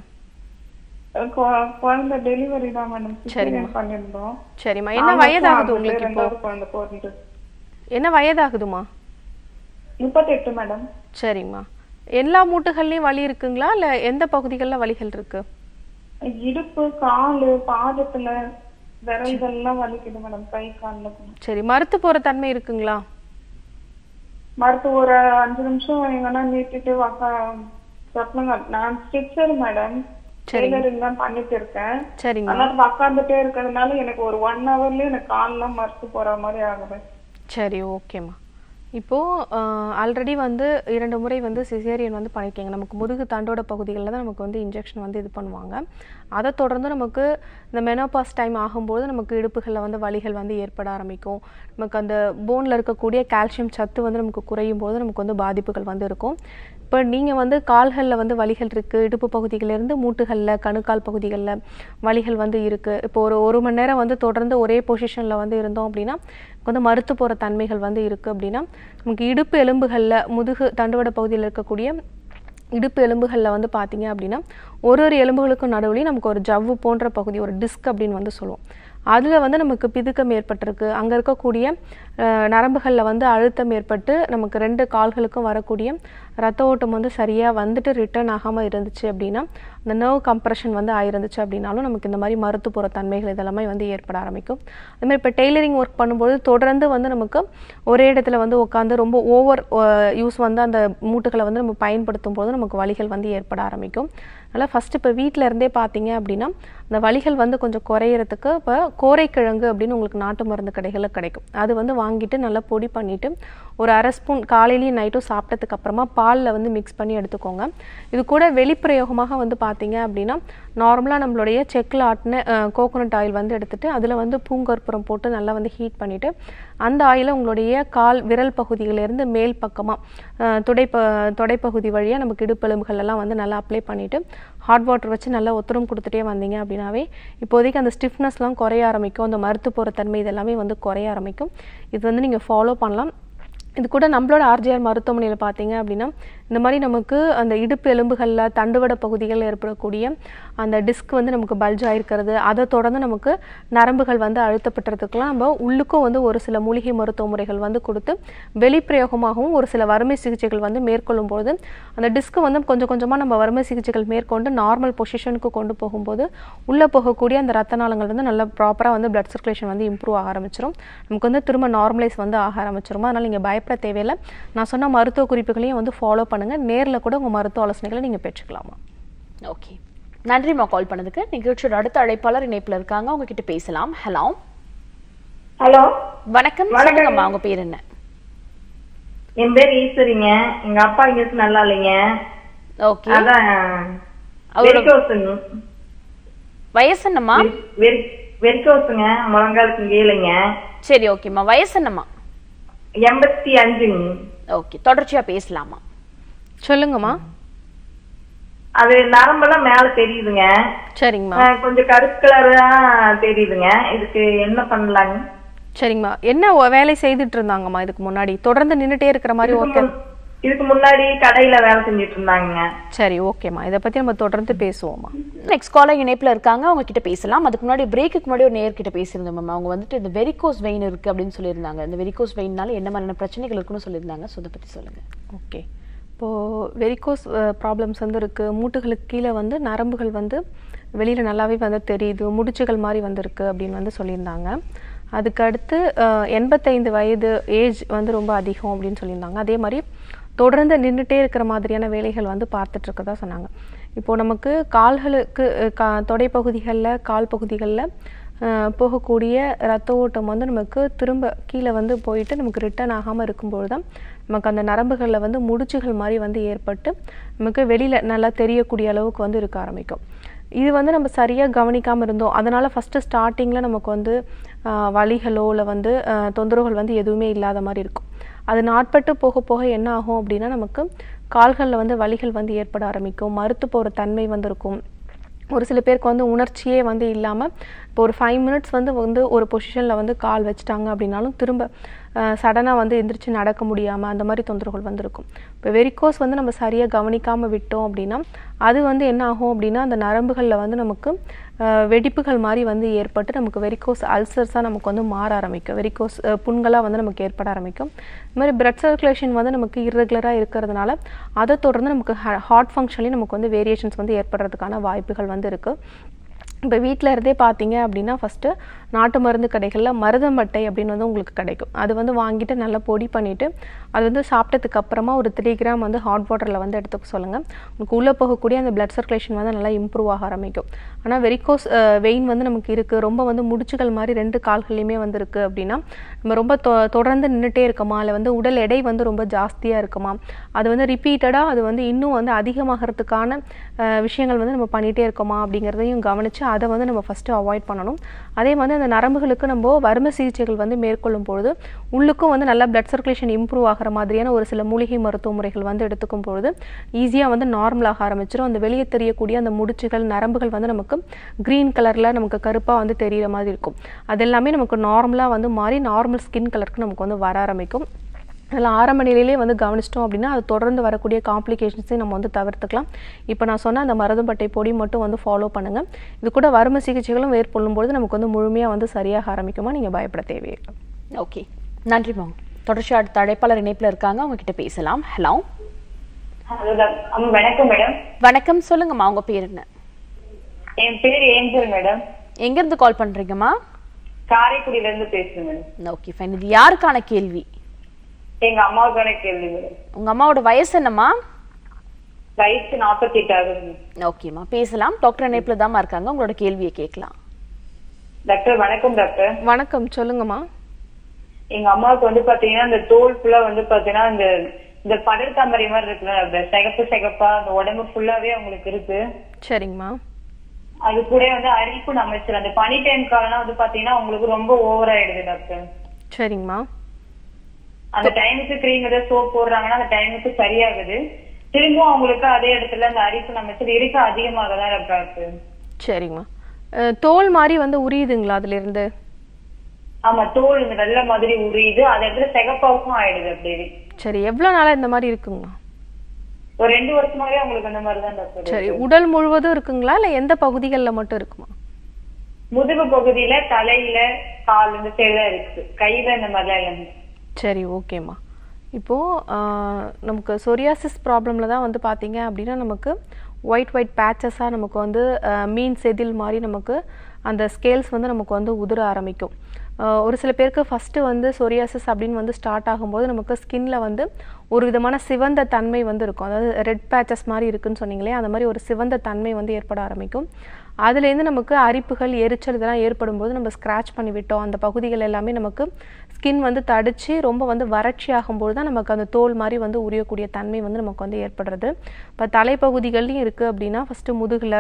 D: கொ- குழந்தை டெலிவரி தான் மேடம்
B: சரிம்மா.
D: cesarean பண்ணிருந்தோம்
B: சரிம்மா என்ன
D: ஆறு
B: வயதாகுது
D: மாசம்
B: உங்களுக்கு
D: ஆகுது,
B: இப்போ
D: ரெண்டாவது குழந்தை பிறந்து
B: என்ன வயதாகுதுமா
D: முப்பத்தி எட்டு மேடம்
B: சரிங்கம்மா எல்லா மூட்டுகள்லையும் வலி இருக்குங்களா இல்லை எந்த பகுதிகளில் வலிகள் இருக்கு
D: இடுப்பு காலு பாதத்துல விரல்கள்லாம் வலிக்குது மேடம் கை கால்ல
B: சரி மறுத்து போகிற தன்மை இருக்குங்களா
D: மருத்துவ ஒரு அஞ்சு நிமிஷம் எங்கன்னா நீட்டிட்டு வாக்கா சொல்லுங்க நான் ஸ்டிச்சர் மேடம் டெய்லரிங் தான் பண்ணிட்டு இருக்கேன்
B: சரிங்க
D: அதனால உக்காந்துட்டே இருக்கிறதுனால எனக்கு ஒரு ஒன் ஹவர்லயே எனக்கு கால்லாம் மறுத்து போற மாதிரி ஆகுது
B: சரி ஓகேம்மா இப்போது ஆல்ரெடி வந்து இரண்டு முறை வந்து சிசேரியன் வந்து பண்ணியிருக்கீங்க நமக்கு முதுகு தண்டோட பகுதிகளில் தான் நமக்கு வந்து இன்ஜெக்ஷன் வந்து இது பண்ணுவாங்க அதை தொடர்ந்து நமக்கு இந்த மெனோபாஸ் டைம் ஆகும்போது நமக்கு இடுப்புகளில் வந்து வலிகள் வந்து ஏற்பட ஆரம்பிக்கும் நமக்கு அந்த போனில் இருக்கக்கூடிய கால்சியம் சத்து வந்து நமக்கு குறையும் போது நமக்கு வந்து பாதிப்புகள் வந்து இருக்கும் இப்போ நீங்கள் வந்து கால்களில் வந்து வலிகள் இருக்குது இடுப்பு பகுதிகளிலிருந்து மூட்டுகளில் கணுக்கால் பகுதிகளில் வலிகள் வந்து இருக்குது இப்போ ஒரு ஒரு மணி நேரம் வந்து தொடர்ந்து ஒரே பொசிஷனில் வந்து இருந்தோம் அப்படின்னா நமக்கு வந்து மறுத்து போகிற தன்மைகள் வந்து இருக்குது அப்படின்னா நமக்கு இடுப்பு எலும்புகளில் முதுகு தண்டுவட பகுதியில் இருக்கக்கூடிய இடுப்பு எலும்புகளில் வந்து பார்த்தீங்க அப்படின்னா ஒரு ஒரு எலும்புகளுக்கும் நடுவுலையும் நமக்கு ஒரு ஜவ்வு போன்ற பகுதி ஒரு டிஸ்க் அப்படின்னு வந்து சொல்லுவோம் அதில் வந்து நமக்கு பிதுக்கம் ஏற்பட்டிருக்கு அங்கே இருக்கக்கூடிய நரம்புகளில் வந்து அழுத்தம் ஏற்பட்டு நமக்கு ரெண்டு கால்களுக்கும் வரக்கூடிய ரத்த ஓட்டம் வந்து சரியாக வந்துட்டு ரிட்டர்ன் ஆகாமல் இருந்துச்சு அப்படின்னா அந்த நர்வ் கம்ப்ரெஷன் வந்து ஆயிருந்துச்சு அப்படின்னாலும் நமக்கு இந்த மாதிரி மருத்து போகிற தன்மைகள் இதெல்லாமே வந்து ஏற்பட ஆரம்பிக்கும் அது மாதிரி இப்போ டெய்லரிங் ஒர்க் பண்ணும்போது தொடர்ந்து வந்து நமக்கு ஒரே இடத்துல வந்து உட்காந்து ரொம்ப ஓவர் யூஸ் வந்து அந்த மூட்டுகளை வந்து நம்ம பயன்படுத்தும் போது நமக்கு வலிகள் வந்து ஏற்பட ஆரம்பிக்கும் அதனால் ஃபஸ்ட்டு இப்போ வீட்டில் இருந்தே பார்த்தீங்க அப்படின்னா அந்த வலிகள் வந்து கொஞ்சம் குறையிறதுக்கு இப்போ கோரைக்கிழங்கு அப்படின்னு உங்களுக்கு நாட்டு மருந்து கடைகளில் கிடைக்கும் அது வந்து வாங்கிட்டு நல்லா பொடி பண்ணிவிட்டு ஒரு அரை ஸ்பூன் காலையிலையும் நைட்டும் சாப்பிட்டதுக்கு அப்புறமா பாலில் வந்து மிக்ஸ் பண்ணி எடுத்துக்கோங்க இது கூட வெளிப்பிரயோகமாக வந்து பார்த்தீங்க அப்படின்னா நார்மலாக நம்மளுடைய செக்கில் ஆட்டின கோகோனட் ஆயில் வந்து எடுத்துட்டு அதில் வந்து பூங்கற்புரம் போட்டு நல்லா வந்து ஹீட் பண்ணிவிட்டு அந்த ஆயிலை உங்களுடைய கால் விரல் பகுதியிலேருந்து மேல் பக்கமாக துடைப்ப தொடைப்பகுதி வழியாக நமக்கு இடுப்பெலும்புகள் எல்லாம் வந்து நல்லா அப்ளை பண்ணிவிட்டு ஹாட் வாட்டர் வச்சு நல்லா ஒத்தரம் கொடுத்துட்டே வந்தீங்க அப்படின்னாவே இப்போதைக்கு அந்த ஸ்டிஃப்னஸ்லாம் குறைய ஆரம்பிக்கும் அந்த மருத்து போகிற தன்மை இதெல்லாமே வந்து குறைய ஆரம்பிக்கும் இது வந்து நீங்கள் ஃபாலோ பண்ணலாம் இது கூட நம்மளோட ஆர்ஜிஆர் மருத்துவமனையில் பார்த்தீங்க அப்படின்னா இந்த மாதிரி நமக்கு அந்த இடுப்பு எலும்புகளில் தண்டுவட பகுதிகளில் ஏற்படக்கூடிய அந்த டிஸ்க் வந்து நமக்கு பல்ஜ் ஆயிருக்கிறது அதை தொடர்ந்து நமக்கு நரம்புகள் வந்து அழுத்தப்பட்டதுக்கெல்லாம் நம்ம உள்ளுக்கும் வந்து ஒரு சில மூலிகை மருத்துவ முறைகள் வந்து கொடுத்து வெளிப்பிரயோகமாகவும் ஒரு சில வறுமை சிகிச்சைகள் வந்து மேற்கொள்ளும் பொழுது அந்த டிஸ்க்கு வந்து கொஞ்சம் கொஞ்சமாக நம்ம வறுமை சிகிச்சைகள் மேற்கொண்டு நார்மல் பொசிஷனுக்கு கொண்டு போகும்போது உள்ளே போகக்கூடிய அந்த ரத்த நாளங்கள் வந்து நல்லா ப்ராப்பராக வந்து பிளட் சர்க்குலேஷன் வந்து இம்ப்ரூவ் ஆக ஆரம்பிச்சிடும் நமக்கு வந்து திரும்ப நார்மலைஸ் வந்து ஆக ஆரம்பிச்சிரும் அதனால் நீங்கள் பயப்பட தேவையில்லை நான் சொன்ன மருத்துவ குறிப்புகளையும் வந்து ஃபாலோ பண்ணுங்கள் நேரில் கூட உங்கள் மருத்துவ ஆலோசனைகளை நீங்கள் பெற்றுக்கலாமா
A: ஓகே நன்றிம்மா கால் பண்ணதுக்கு நிகழ்ச்சியோட அடுத்த அழைப்பாளர் இணைப்புல இருக்காங்க உங்ககிட்ட பேசலாம் ஹலோ
E: ஹலோ
A: வணக்கம் சொல்லுங்கம்மா உங்க பேர் என்ன
E: என் பேர் ஈஸ்வரிங்க எங்க அப்பா இங்க நல்லா இல்லைங்க
A: ஓகே
E: அதான்
A: அவரோட-
E: வெரிகோஸுங்க
A: வயசு என்னம்மா
E: வெரி வெரிகோஸுங்க முழங்காலுக்கு கீழேங்க
A: சரி ஓகேம்மா வயசு என்னம்மா
E: எண்பத்தி அஞ்சுங்க
A: ஓகே தொடர்ச்சியா பேசலாமா
B: சொல்லுங்கம்மா
E: அது நரம்பெல்லாம் மேல தெரியுதுங்க
B: சரிங்கம்மா
E: அஹ், கொஞ்சம் கருப்பு கலரா தெரியுதுங்க இதுக்கு என்ன பண்ணலாங்க
B: சரிங்கம்மா என்ன ஒ- வேலை செய்துட்டு இருந்தாங்கம்மா இதுக்கு முன்னாடி தொடர்ந்து நின்றுட்டே இருக்கிற மாதிரி
E: இதுக்கு
B: ஓகே
E: முன்- இதுக்கு முன்னாடி கடையில வேலை செஞ்சுட்டு இருந்தாங்க
B: சரி ஓகேம்மா இதை பற்றி நம்ம தொடர்ந்து பேசுவோம்மா
A: நெக்ஸ்ட் காலர் இணைப்புல இருக்காங்க அவங்க கிட்ட பேசலாம் அதுக்கு முன்னாடி பிரேக்குக்கு முன்னாடி ஒரு நேர்கிட்ட பேசியிருந்தோம் மேம் அவங்க வந்துட்டு இந்த வெரிகோஸ் வெயின் இருக்கு அப்படின்னு சொல்லியிருந்தாங்க இந்த வெரிகோஸ் வெயின்னால என்ன மாதிரியான பிரச்சனைகள் இருக்குன்னு சொல்லியிருந்தாங்க ஸோ அதை பத்தி சொல்லுங்க
B: ஓகே இப்போது வெரிகோஸ் ப்ராப்ளம்ஸ் வந்து இருக்குது மூட்டுகளுக்கு கீழே வந்து நரம்புகள் வந்து வெளியில் நல்லாவே வந்து தெரியுது முடிச்சுகள் மாதிரி வந்திருக்கு அப்படின்னு வந்து சொல்லியிருந்தாங்க அதுக்கு அடுத்து அஹ், எண்பத்தைந்து வயது ஏஜ் வந்து ரொம்ப அதிகம் அப்படின்னு சொல்லியிருந்தாங்க அதே மாதிரி தொடர்ந்து நின்றுட்டே இருக்கிற மாதிரியான வேலைகள் வந்து பார்த்துட்டு இருக்கதா சொன்னாங்க இப்போது நமக்கு கால்களுக்கு அஹ், கா தொடைப்பகுதிகளில் கால் பகுதிகளில் அஹ் போகக்கூடிய ரத்த ஓட்டம் வந்து நமக்கு திரும்ப கீழே வந்து போயிட்டு நமக்கு ரிட்டர்ன் ஆகாமல் இருக்கும்போது தான் நமக்கு அந்த நரம்புகளில் வந்து முடிச்சுகள் மாதிரி வந்து ஏற்பட்டு நமக்கு வெளியில் நல்லா தெரியக்கூடிய அளவுக்கு வந்து இருக்க ஆரம்பிக்கும் இது வந்து நம்ம சரியாக கவனிக்காமல் இருந்தோம் அதனால் ஃபஸ்ட்டு ஸ்டார்டிங்கில் நமக்கு வந்து ஆஹ் வலிகளோ இல்லை வந்து ஆஹ் தொந்தரவுகள் வந்து எதுவுமே இல்லாத மாதிரி இருக்கும் அது நாட்பட்டு போக போக என்ன ஆகும் அப்படின்னா நமக்கு கால்களில் வந்து வலிகள் வந்து ஏற்பட ஆரம்பிக்கும் மறுத்து போகிற தன்மை வந்து இருக்கும் ஒரு சில பேருக்கு வந்து உணர்ச்சியே வந்து இல்லாமல் இப்போ ஒரு ஃபைவ் மினிட்ஸ் வந்து வந்து ஒரு பொசிஷனில் வந்து கால் வச்சுட்டாங்க அப்படின்னாலும் திரும்ப சடனாக வந்து எந்திரிச்சு நடக்க முடியாமல் அந்த மாதிரி தொந்தரவுகள் வந்து இருக்கும் இப்போ வெரிகோஸ் வந்து நம்ம சரியாக கவனிக்காமல் விட்டோம் அப்படின்னா அது வந்து என்ன ஆகும் அப்படின்னா அந்த நரம்புகளில் வந்து நமக்கு அஹ், வெடிப்புகள் மாதிரி வந்து ஏற்பட்டு நமக்கு வெரிகோஸ் அல்சர்ஸாக நமக்கு வந்து மாற ஆரம்பிக்கும் வெரிகோஸ் புண்களாக வந்து நமக்கு ஏற்பட ஆரம்பிக்கும் இந்த மாதிரி பிளட் சர்க்குலேஷன் வந்து நமக்கு இர்ரெகுலராக இருக்கிறதுனால அதை தொடர்ந்து நமக்கு ஹார்ட் ஃபங்க்ஷன்லேயும் நமக்கு வந்து வேரியேஷன்ஸ் வந்து ஏற்படுறதுக்கான வாய்ப்புகள் வந்து இருக்குது இப்போ வீட்டில் இருந்தே பார்த்தீங்க அப்படின்னா ஃபஸ்ட்டு நாட்டு மருந்து கடைகளில் மருதமட்டை அப்படின்னு வந்து உங்களுக்கு கிடைக்கும் அது வந்து வாங்கிட்டு நல்லா பொடி பண்ணிவிட்டு அது வந்து சாப்பிட்டதுக்கு அப்புறமா ஒரு த்ரீ கிராம் வந்து ஹாட் வாட்டரில் வந்து எடுத்துக்க சொல்லுங்கள் உங்களுக்கு உள்ளே போகக்கூடிய அந்த பிளட் சர்க்குலேஷன் வந்து நல்லா இம்ப்ரூவ் ஆக ஆரம்பிக்கும் ஆனால் வெரிகோஸ் வெயின் வந்து நமக்கு இருக்குது ரொம்ப வந்து முடிச்சுகள் மாதிரி ரெண்டு கால்கள்லையுமே வந்து இருக்குது அப்படின்னா நம்ம ரொம்ப தொ தொடர்ந்து நின்றுட்டே இருக்கோமா இல்லை வந்து உடல் எடை வந்து ரொம்ப ஜாஸ்தியாக இருக்குமா அது வந்து ரிப்பீட்டடாக அது வந்து இன்னும் வந்து அதிகமாகிறதுக்கான அஹ், விஷயங்கள் வந்து நம்ம பண்ணிகிட்டே இருக்கோமா அப்படிங்கிறதையும் கவனித்து அதை வந்து நம்ம ஃபஸ்ட்டு அவாய்ட் பண்ணணும் அதே மாதிரி அந்த நரம்புகளுக்கு நம்ம வறுமை சிகிச்சைகள் வந்து மேற்கொள்ளும் பொழுது உள்ளுக்கும் வந்து நல்லா பிளட் சர்க்குலேஷன் இம்ப்ரூவ் ஆகிற மாதிரியான ஒரு சில மூலிகை மருத்துவ முறைகள் வந்து எடுத்துக்கும் பொழுது ஈஸியாக வந்து நார்மலாக ஆரம்பிச்சிடும் அந்த வெளியே தெரியக்கூடிய அந்த முடிச்சுகள் நரம்புகள் வந்து நமக்கு க்ரீன் கலரில் நமக்கு கருப்பாக வந்து தெரிகிற மாதிரி இருக்கும் அது எல்லாமே நமக்கு நார்மலாக வந்து மாறி நார்மல் ஸ்கின் கலருக்கு நமக்கு வந்து வர ஆரம்பிக்கும் அதில் ஆரம்ப நிலையிலே வந்து கவனிச்சிட்டோம் அப்படின்னா அது தொடர்ந்து வரக்கூடிய காம்ப்ளிகேஷன்ஸையும் நம்ம வந்து தவிர்த்துக்கலாம் இப்போ நான் சொன்ன அந்த மருதம்பட்டை பொடி மட்டும் வந்து ஃபாலோ பண்ணுங்கள் இது கூட வறுமை சிகிச்சைகளும் மேற்கொள்ளும்பொழுது நமக்கு வந்து முழுமையாக வந்து சரியாக ஆரம்பிக்குமா நீங்கள் பயப்பட தேவையில்லை
A: ஓகே நன்றி மேம் தொடர்ச்சி அடுத்த அழைப்பாளர் இணைப்புல இருக்காங்க அவங்க கிட்ட பேசலாம் ஹலோ
E: ஹலோ டாக்டர் வணக்கம் மேடம்
A: வணக்கம் சொல்லுங்கம்மா உங்க பேர் என்ன
E: என் பேர் ஏஞ்சல் மேடம்
A: எங்க இருந்து கால் பண்றீங்கம்மா
E: காரைக்குடியில இருந்து பேசுறேன் மேடம்
A: ஓகே ஃபைன் இது யாருக்கான கேள்வி
E: எங்க அம்மாவுக்கான கேள்வி மேடம்
A: உங்க அம்மாவோட வயசு என்னம்மா
E: வயசு நாற்பத்தி எட்டு ஆகுது
A: ஓகேம்மா பேசலாம் டாக்டர் இணைப்புல தாம்மா இருக்காங்க உங்களோட கேள்வியை கேட்கலாம்
E: டாக்டர் வணக்கம் டாக்டர்
B: வணக்கம் சொல்லுங்கம்மா
E: எங்க அம்மாவுக்கு வந்து பாத்தீங்கன்னா இந்த தோல் ஃபுல்லா வந்து பாத்தீங்கன்னா இந்த இந்த படர்தாமரை மாதிரி இருக்குல்ல டாக்டர் சிகப்பு சிகப்பா அந்த உடம்பு ஃபுல்லாவே அவங்களுக்கு இருக்கு
B: சரிங்கம்மா
E: அது கூட வந்து அரிப்பு அமைச்சர் அந்த பனி டைம் காலம்லாம் வந்து பாத்தீங்கன்னா அவங்களுக்கு ரொம்ப ஓவர் ஆயிடுது டாக்டர்
B: சரிங்கம்மா
E: அந்த டைமுக்கு கிரீம் ஏதாவது சோப் போடுறாங்கன்னா அந்த டைமுக்கு சரியாகுது திரும்பவும் அவங்களுக்கு அதே இடத்துல அந்த அரிப்பு அமைச்சர் இருக்க அதிகமாக தான் டாக்டர்
B: சரிங்கம்மா அஹ், தோல் மாதிரி வந்து உரியுதுங்களா அதுல இருந்து
E: ஆமா தோல் இந்த வெள்ளை மாதிரி உரியுது அந்த இடத்துல சிகப்பாவும் ஆயிடுது அப்படியே
B: சரி எவ்வளோ நாளா இந்த மாதிரி இருக்குங்கம்மா
E: ஒரு ரெண்டு வருஷமாவே அவங்களுக்கு அந்த மாதிரி தான் டாக்டர்
B: சரி உடல் முழுவதும் இருக்குங்களா இல்லை எந்த பகுதிகளில் மட்டும் இருக்குமா
E: முதுகு பகுதியில தலையில கால் இந்த சைடு தான் இருக்கு கையில இந்த மாதிரிலாம் இல்லைங்க
B: சரி ஓகேம்மா இப்போது நமக்கு சொரியாசிஸ் ப்ராப்ளமில் தான் வந்து பார்த்தீங்க அப்படின்னா நமக்கு ஒயிட் ஒயிட் பேச்சஸாக நமக்கு வந்து ஆஹ், மீன் செதில் மாதிரி நமக்கு அந்த ஸ்கேல்ஸ் வந்து நமக்கு வந்து உதிர ஆரம்பிக்கும் ஆஹ், ஒரு சில பேருக்கு ஃபஸ்ட்டு வந்து சொரியாசிஸ் அப்படின்னு வந்து ஸ்டார்ட் ஆகும்போது நமக்கு ஸ்கின்ல வந்து ஒரு விதமான சிவந்த தன்மை வந்து இருக்கும் அதாவது ரெட் பேச்சஸ் மாதிரி இருக்குன்னு சொன்னீங்களே அந்த மாதிரி ஒரு சிவந்த தன்மை வந்து ஏற்பட ஆரம்பிக்கும் அதுலேருந்து நமக்கு அரிப்புகள் எரிச்சல் இதெல்லாம் ஏற்படும் போது நம்ம ஸ்க்ராட்ச் பண்ணி விட்டோம் அந்த பகுதிகள் எல்லாமே நமக்கு ஸ்கின் வந்து தடிச்சு ரொம்ப வந்து வறட்சி ஆகும்போது தான் நமக்கு அந்த தோல் மாதிரி வந்து உரியக்கூடிய தன்மை வந்து நமக்கு வந்து ஏற்படுறது இப்போ தலைப்பகுதிகள்லையும் இருக்குது அப்படின்னா ஃபஸ்ட்டு முதுகில்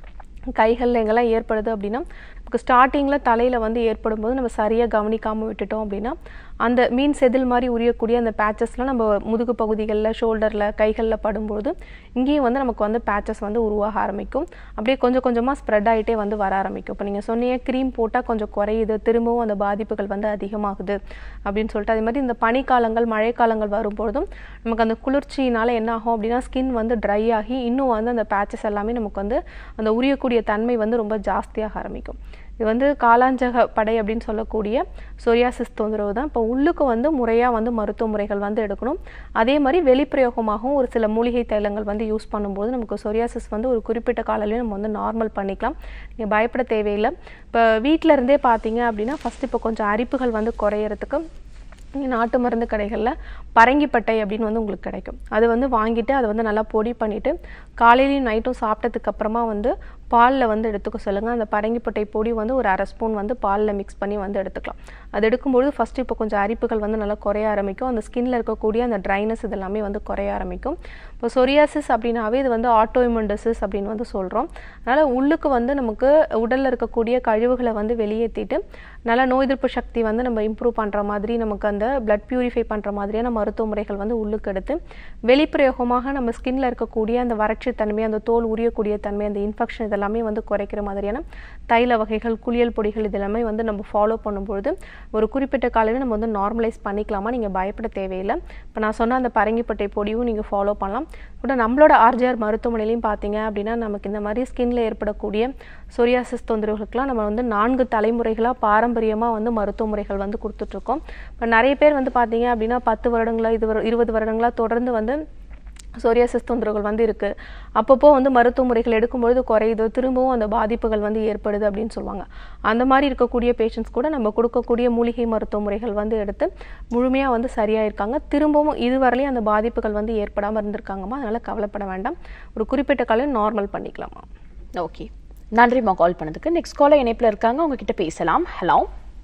B: கைகளில் எங்கெல்லாம் ஏற்படுது அப்படின்னா நமக்கு ஸ்டார்டிங்கில் தலையில் வந்து ஏற்படும் போது நம்ம சரியாக கவனிக்காமல் விட்டுட்டோம் அப்படின்னா அந்த மீன் செதில் மாதிரி உரியக்கூடிய அந்த பேச்சஸ்லாம் நம்ம முதுகு பகுதிகளில் ஷோல்டரில் கைகளில் படும்போது இங்கேயும் வந்து நமக்கு வந்து பேச்சஸ் வந்து உருவாக ஆரம்பிக்கும் அப்படியே கொஞ்சம் கொஞ்சமாக ஸ்ப்ரெட் ஆகிட்டே வந்து வர ஆரம்பிக்கும் இப்போ நீங்கள் சொன்னீங்க க்ரீம் போட்டால் கொஞ்சம் குறையுது திரும்பவும் அந்த பாதிப்புகள் வந்து அதிகமாகுது அப்படின்னு சொல்லிட்டு அதே மாதிரி இந்த பனிக்காலங்கள் மழைக்காலங்கள் வரும்பொழுதும் நமக்கு அந்த குளிர்ச்சியினால என்ன ஆகும் அப்படின்னா ஸ்கின் வந்து ட்ரை ஆகி இன்னும் வந்து அந்த பேச்சஸ் எல்லாமே நமக்கு வந்து அந்த உரியக்கூடிய தன்மை வந்து ரொம்ப ஜாஸ்தியாக ஆரம்பிக்கும் இது வந்து காலாஞ்சக படை அப்படின்னு சொல்லக்கூடிய சொரியாசிஸ் தொந்தரவு தான் இப்போ உள்ளுக்கு வந்து முறையாக வந்து மருத்துவ முறைகள் வந்து எடுக்கணும் அதே மாதிரி வெளிப்பிரயோகமாகவும் ஒரு சில மூலிகை தைலங்கள் வந்து யூஸ் பண்ணும்போது நமக்கு சொரியாசிஸ் வந்து ஒரு குறிப்பிட்ட காலையிலையும் நம்ம வந்து நார்மல் பண்ணிக்கலாம் நீங்கள் பயப்பட தேவையில்லை இப்போ வீட்டில் இருந்தே பார்த்தீங்க அப்படின்னா ஃபஸ்ட்டு இப்போ கொஞ்சம் அரிப்புகள் வந்து குறையறதுக்கு இங்க நாட்டு மருந்து கடைகளில் பரங்கிப்பட்டை அப்படின்னு வந்து உங்களுக்கு கிடைக்கும் அது வந்து வாங்கிட்டு அதை வந்து நல்லா பொடி பண்ணிவிட்டு காலையிலையும் நைட்டும் சாப்பிட்டதுக்கு அப்புறமா வந்து பாலில் வந்து எடுத்துக்க சொல்லுங்கள் அந்த பரங்கிப்பட்டை பொடி வந்து ஒரு அரை ஸ்பூன் வந்து பாலில் மிக்ஸ் பண்ணி வந்து எடுத்துக்கலாம் அது எடுக்கும்பொழுது ஃபஸ்ட்டு இப்போ கொஞ்சம் அரிப்புகள் வந்து நல்லா குறைய ஆரம்பிக்கும் அந்த ஸ்கின்ல இருக்கக்கூடிய அந்த ட்ரைனஸ் இதெல்லாமே வந்து குறைய ஆரம்பிக்கும் இப்போ சொரியாசிஸ் அப்படின்னாவே இது வந்து ஆட்டோஇம்யூன் டிசீஸ் அப்படின்னு வந்து சொல்கிறோம் அதனால் உள்ளுக்கு வந்து நமக்கு உடலில் இருக்கக்கூடிய கழிவுகளை வந்து வெளியேற்றிட்டு நல்லா நோய் எதிர்ப்பு சக்தி வந்து நம்ம இம்ப்ரூவ் பண்ணுற மாதிரி நமக்கு அந்த பிளட் பியூரிஃபை பண்ணுற மாதிரியான மருத்துவ முறைகள் வந்து உள்ளுக்கு எடுத்து வெளிப்பிரயோகமாக நம்ம ஸ்கின்ல இருக்கக்கூடிய அந்த வறட்சி தன்மை அந்த தோல் உரியக்கூடிய தன்மை அந்த இன்ஃபெக்ஷன் இதெல்லாமே வந்து குறைக்கிற மாதிரியான தைல வகைகள் குளியல் பொடிகள் இதெல்லாமே வந்து நம்ம ஃபாலோ பண்ணும்பொழுது ஒரு குறிப்பிட்ட காலையில் நம்ம வந்து நார்மலைஸ் பண்ணிக்கலாமா நீங்கள் பயப்பட தேவையில்லை இப்போ நான் சொன்ன அந்த பரங்கிப்பட்டை பொடியும் நீங்கள் ஃபாலோ பண்ணலாம் கூட நம்மளோட ஆர்ஜிஆர் மருத்துவமனையிலையும் பார்த்தீங்க அப்படின்னா நமக்கு இந்த மாதிரி ஸ்கின்ல ஏற்படக்கூடிய சொரியாசிஸ் தொந்தரவுகளுக்கெல்லாம் நம்ம வந்து நான்கு தலைமுறைகளாக பாரம்பரியமாக வந்து மருத்துவ முறைகள் வந்து கொடுத்துட்ருக்கோம் இப்போ நிறைய பேர் வந்து பார்த்தீங்க அப்படின்னா பத்து வருடங்களா இது வரு- இருபது வருடங்களா தொடர்ந்து வந்து சொரியாசிஸ் தொந்தரவுகள் வந்து இருக்குது அப்பப்போ வந்து மருத்துவ முறைகள் எடுக்கும்பொழுது குறையுது திரும்பவும் அந்த பாதிப்புகள் வந்து ஏற்படுது அப்படின்னு சொல்லுவாங்க அந்த மாதிரி இருக்கக்கூடிய பேஷண்ட்ஸ் கூட நம்ம கொடுக்கக்கூடிய மூலிகை மருத்துவ முறைகள் வந்து எடுத்து முழுமையாக வந்து சரியாக இருக்காங்க திரும்பவும் இதுவரையிலையும் அந்த பாதிப்புகள் வந்து ஏற்படாமல் இருந்திருக்காங்கம்மா அதனால் கவலைப்பட வேண்டாம் ஒரு குறிப்பிட்ட காலம் நார்மல் பண்ணிக்கலாமா
A: ஓகே நன்றிம்மா கால் பண்ணதுக்கு நெக்ஸ்ட் காலர் இணைப்புல இருக்காங்க உங்ககிட்ட பேசலாம் ஹலோ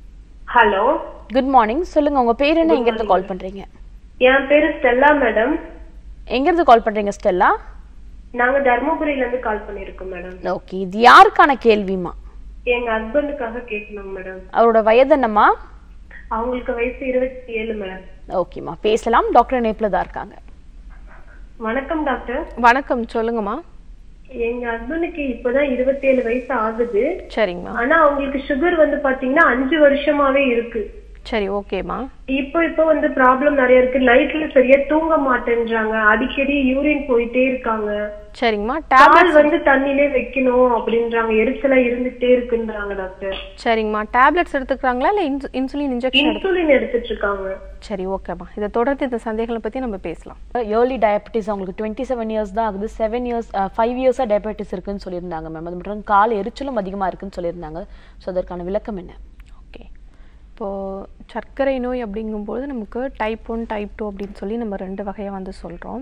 F: ஹலோ
A: குட் மார்னிங் சொல்லுங்க உங்க பேர் என்ன எங்க இருந்து கால் பண்றீங்க
F: என் பேரு ஸ்டெல்லா மேடம்
A: எங்க இருந்து கால் பண்றீங்க ஸ்டெல்லா
F: நாங்க தர்மபுரியில இருந்து கால் பண்ணிருக்கோம் மேடம்
A: ஓகே இது யாருக்கான கேள்விமா
F: எங்க ஹஸ்பண்டுக்காக கேட்கணும் மேடம்
A: அவரோட வயது என்னம்மா
F: அவங்களுக்கு வயசு இருபத்தி ஏழு மேடம்
A: ஓகேம்மா பேசலாம் டாக்டர் இணைப்புல தான் இருக்காங்க
F: வணக்கம் டாக்டர்
B: வணக்கம் சொல்லுங்கம்மா
F: எங்க ஹஸ்பண்டுக்கு இப்பதான் இருபத்தி ஏழு வயசு ஆகுது
B: சரிங்கம்மா
F: ஆனா அவங்களுக்கு சுகர் வந்து பாத்தீங்கன்னா அஞ்சு வருஷமாவே இருக்கு
B: சரி ஓகேம்மா
F: இப்போ இப்போ வந்து ப்ராப்ளம் நிறைய இருக்கு நைட்ல சரியா தூங்க மாட்டேன்றாங்க அடிக்கடி யூரின் போயிட்டே இருக்காங்க
B: சரிங்கம்மா
F: கால்
B: டேப்லெட்ஸ்
F: வந்து தண்ணிலே வைக்கணும் அப்படின்றாங்க எரிச்சலா இருந்துட்டே இருக்குன்றாங்க டாக்டர்
B: சரிங்கம்மா டேப்லெட்ஸ் எடுத்துக்கிறாங்களா இல்லை இன்சுலின் இன்ஜெக்ஷன் எடுத்து
F: இன்சுலின் எடுத்துட்டு இருக்காங்க
B: சரி ஓகேம்மா இதை தொடர்ந்து இந்த சந்தேகங்களை பற்றி நம்ம பேசலாம்
A: ஏர்லி டயபெட்டிஸ் அவங்களுக்கு டுவெண்ட்டி செவன் இயர்ஸ் தான் ஆகுது செவன் இயர்ஸ் ஃபைவ் இயர்ஸாக டயபெட்டிஸ் இருக்குன்னு சொல்லியிருந்தாங்க மேம் அது மட்டும் கால் எரிச்சலும் அதிகமாக இருக்குன்னு சொல்லியிருந்தாங்க ஸோ அதற்கான விளக்கம் என்ன
B: ஓகே இப்போது சர்க்கரை நோய் அப்படிங்கும்போது நமக்கு டைப் ஒன் டைப் டூ அப்படின்னு சொல்லி நம்ம ரெண்டு வகையாக வந்து சொல்கிறோம்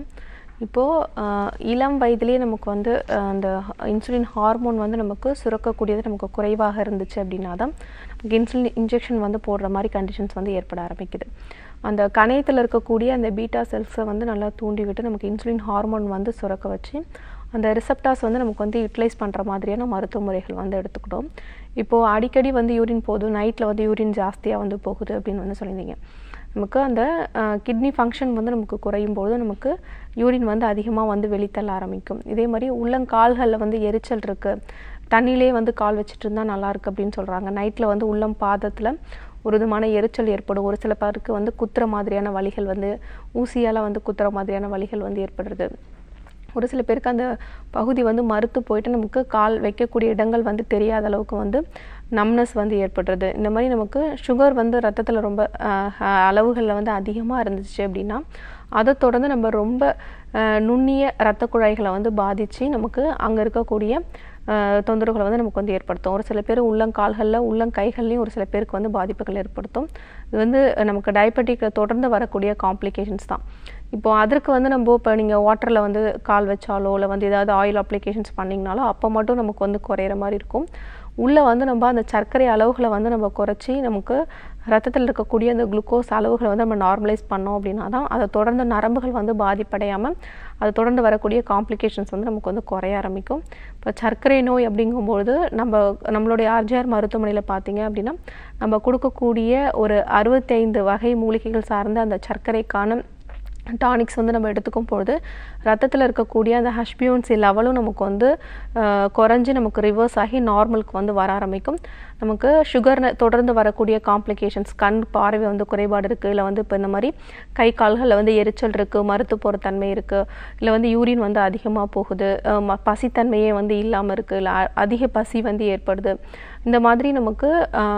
B: இப்போது இளம் வயதிலேயே நமக்கு வந்து அஹ், அந்த இன்சுலின் ஹார்மோன் வந்து நமக்கு சுரக்கக்கூடியது நமக்கு குறைவாக இருந்துச்சு அப்படின்னா தான் நமக்கு இன்சுலின் இன்ஜெக்ஷன் வந்து போடுற மாதிரி கண்டிஷன்ஸ் வந்து ஏற்பட ஆரம்பிக்குது அந்த கணையத்தில் இருக்கக்கூடிய அந்த பீட்டா செல்ஸை வந்து நல்லா தூண்டி விட்டு நமக்கு இன்சுலின் ஹார்மோன் வந்து சுரக்க வச்சு அந்த ரிசப்டாஸ் வந்து நமக்கு வந்து யூட்டிலைஸ் பண்ணுற மாதிரியான மருத்துவ முறைகள் வந்து எடுத்துக்கிட்டோம் இப்போது அடிக்கடி வந்து யூரின் போகுது நைட்டில் வந்து யூரின் ஜாஸ்தியாக வந்து போகுது அப்படின்னு வந்து சொல்லியிருந்தீங்க நமக்கு அந்த கிட்னி ஃபங்க்ஷன் வந்து நமக்கு குறையும் பொழுது நமக்கு யூரின் வந்து அதிகமாக வந்து வெளித்தள்ள ஆரம்பிக்கும் இதே மாதிரி உள்ளங்கால்களில் வந்து எரிச்சல் இருக்குது தண்ணியிலே வந்து கால் வச்சுட்டு இருந்தால் நல்லா இருக்கு அப்படின்னு சொல்கிறாங்க நைட்டில் வந்து உள்ளம் பாதத்தில் ஒரு விதமான எரிச்சல் ஏற்படும் ஒரு சில பேருக்கு வந்து குத்துற மாதிரியான வலிகள் வந்து ஊசியால் வந்து குத்துற மாதிரியான வலிகள் வந்து ஏற்படுறது ஒரு சில பேருக்கு அந்த பகுதி வந்து மறுத்து போயிட்டு நமக்கு கால் வைக்கக்கூடிய இடங்கள் வந்து தெரியாத அளவுக்கு வந்து நம்னஸ் வந்து ஏற்படுறது இந்த மாதிரி நமக்கு சுகர் வந்து ரத்தத்தில் ரொம்ப அளவுகளில் வந்து அதிகமாக இருந்துச்சு அப்படின்னா அதை தொடர்ந்து நம்ம ரொம்ப அஹ், நுண்ணிய இரத்த குழாய்களை வந்து பாதித்து நமக்கு அங்கே இருக்கக்கூடிய அஹ், தொந்தரவுகளை வந்து நமக்கு வந்து ஏற்படுத்தும் ஒரு சில பேர் உள்ளங்கால்களில் உள்ளங்கைகள்லையும் ஒரு சில பேருக்கு வந்து பாதிப்புகள் ஏற்படுத்தும் இது வந்து நமக்கு டயபெட்டிக்கில் தொடர்ந்து வரக்கூடிய காம்ப்ளிகேஷன்ஸ் தான் இப்போ அதற்கு வந்து நம்ம இப்போ நீங்கள் வாட்டரில் வந்து கால் வச்சாலோ இல்லை வந்து ஏதாவது ஆயில் அப்ளிகேஷன்ஸ் பண்ணிங்கனாலோ அப்போ மட்டும் நமக்கு வந்து குறையிற மாதிரி இருக்கும் உள்ளே வந்து நம்ம அந்த சர்க்கரை அளவுகளை வந்து நம்ம குறைச்சி நமக்கு ரத்தத்தில் இருக்கக்கூடிய அந்த குளுக்கோஸ் அளவுகளை வந்து நம்ம நார்மலைஸ் பண்ணோம் அப்படின்னா தான் அதை தொடர்ந்து நரம்புகள் வந்து பாதிப்படையாமல் அது தொடர்ந்து வரக்கூடிய காம்ப்ளிகேஷன்ஸ் வந்து நமக்கு வந்து குறைய ஆரம்பிக்கும் இப்போ சர்க்கரை நோய் அப்படிங்கும்பொழுது நம்ம நம்மளுடைய ஆர்ஜிஆர் மருத்துவமனையில் பார்த்தீங்க அப்படின்னா நம்ம கொடுக்கக்கூடிய ஒரு அறுபத்தைந்து வகை மூலிகைகள் சார்ந்த அந்த சர்க்கரைக்கான டானிக்ஸ் வந்து நம்ம எடுத்துக்கும் பொழுது ரத்தத்தில் இருக்கக்கூடிய அந்த ஹஷ்பியோன்சி லெவலும் நமக்கு வந்து அஹ், குறைஞ்சு நமக்கு ரிவர்ஸ் ஆகி நார்மலுக்கு வந்து வர ஆரம்பிக்கும் நமக்கு சுகர் தொடர்ந்து வரக்கூடிய காம்ப்ளிகேஷன்ஸ் கண் பார்வை வந்து குறைபாடு இருக்குது இல்லை வந்து இப்போ இந்த மாதிரி கை கால்களில் வந்து எரிச்சல் இருக்குது மருத்து போகிற தன்மை இருக்குது இல்லை வந்து யூரின் வந்து அதிகமாக போகுது அஹ், ம- பசித்தன்மையே வந்து இல்லாமல் இருக்குது இல்லை அ- அதிக பசி வந்து ஏற்படுது இந்த மாதிரி நமக்கு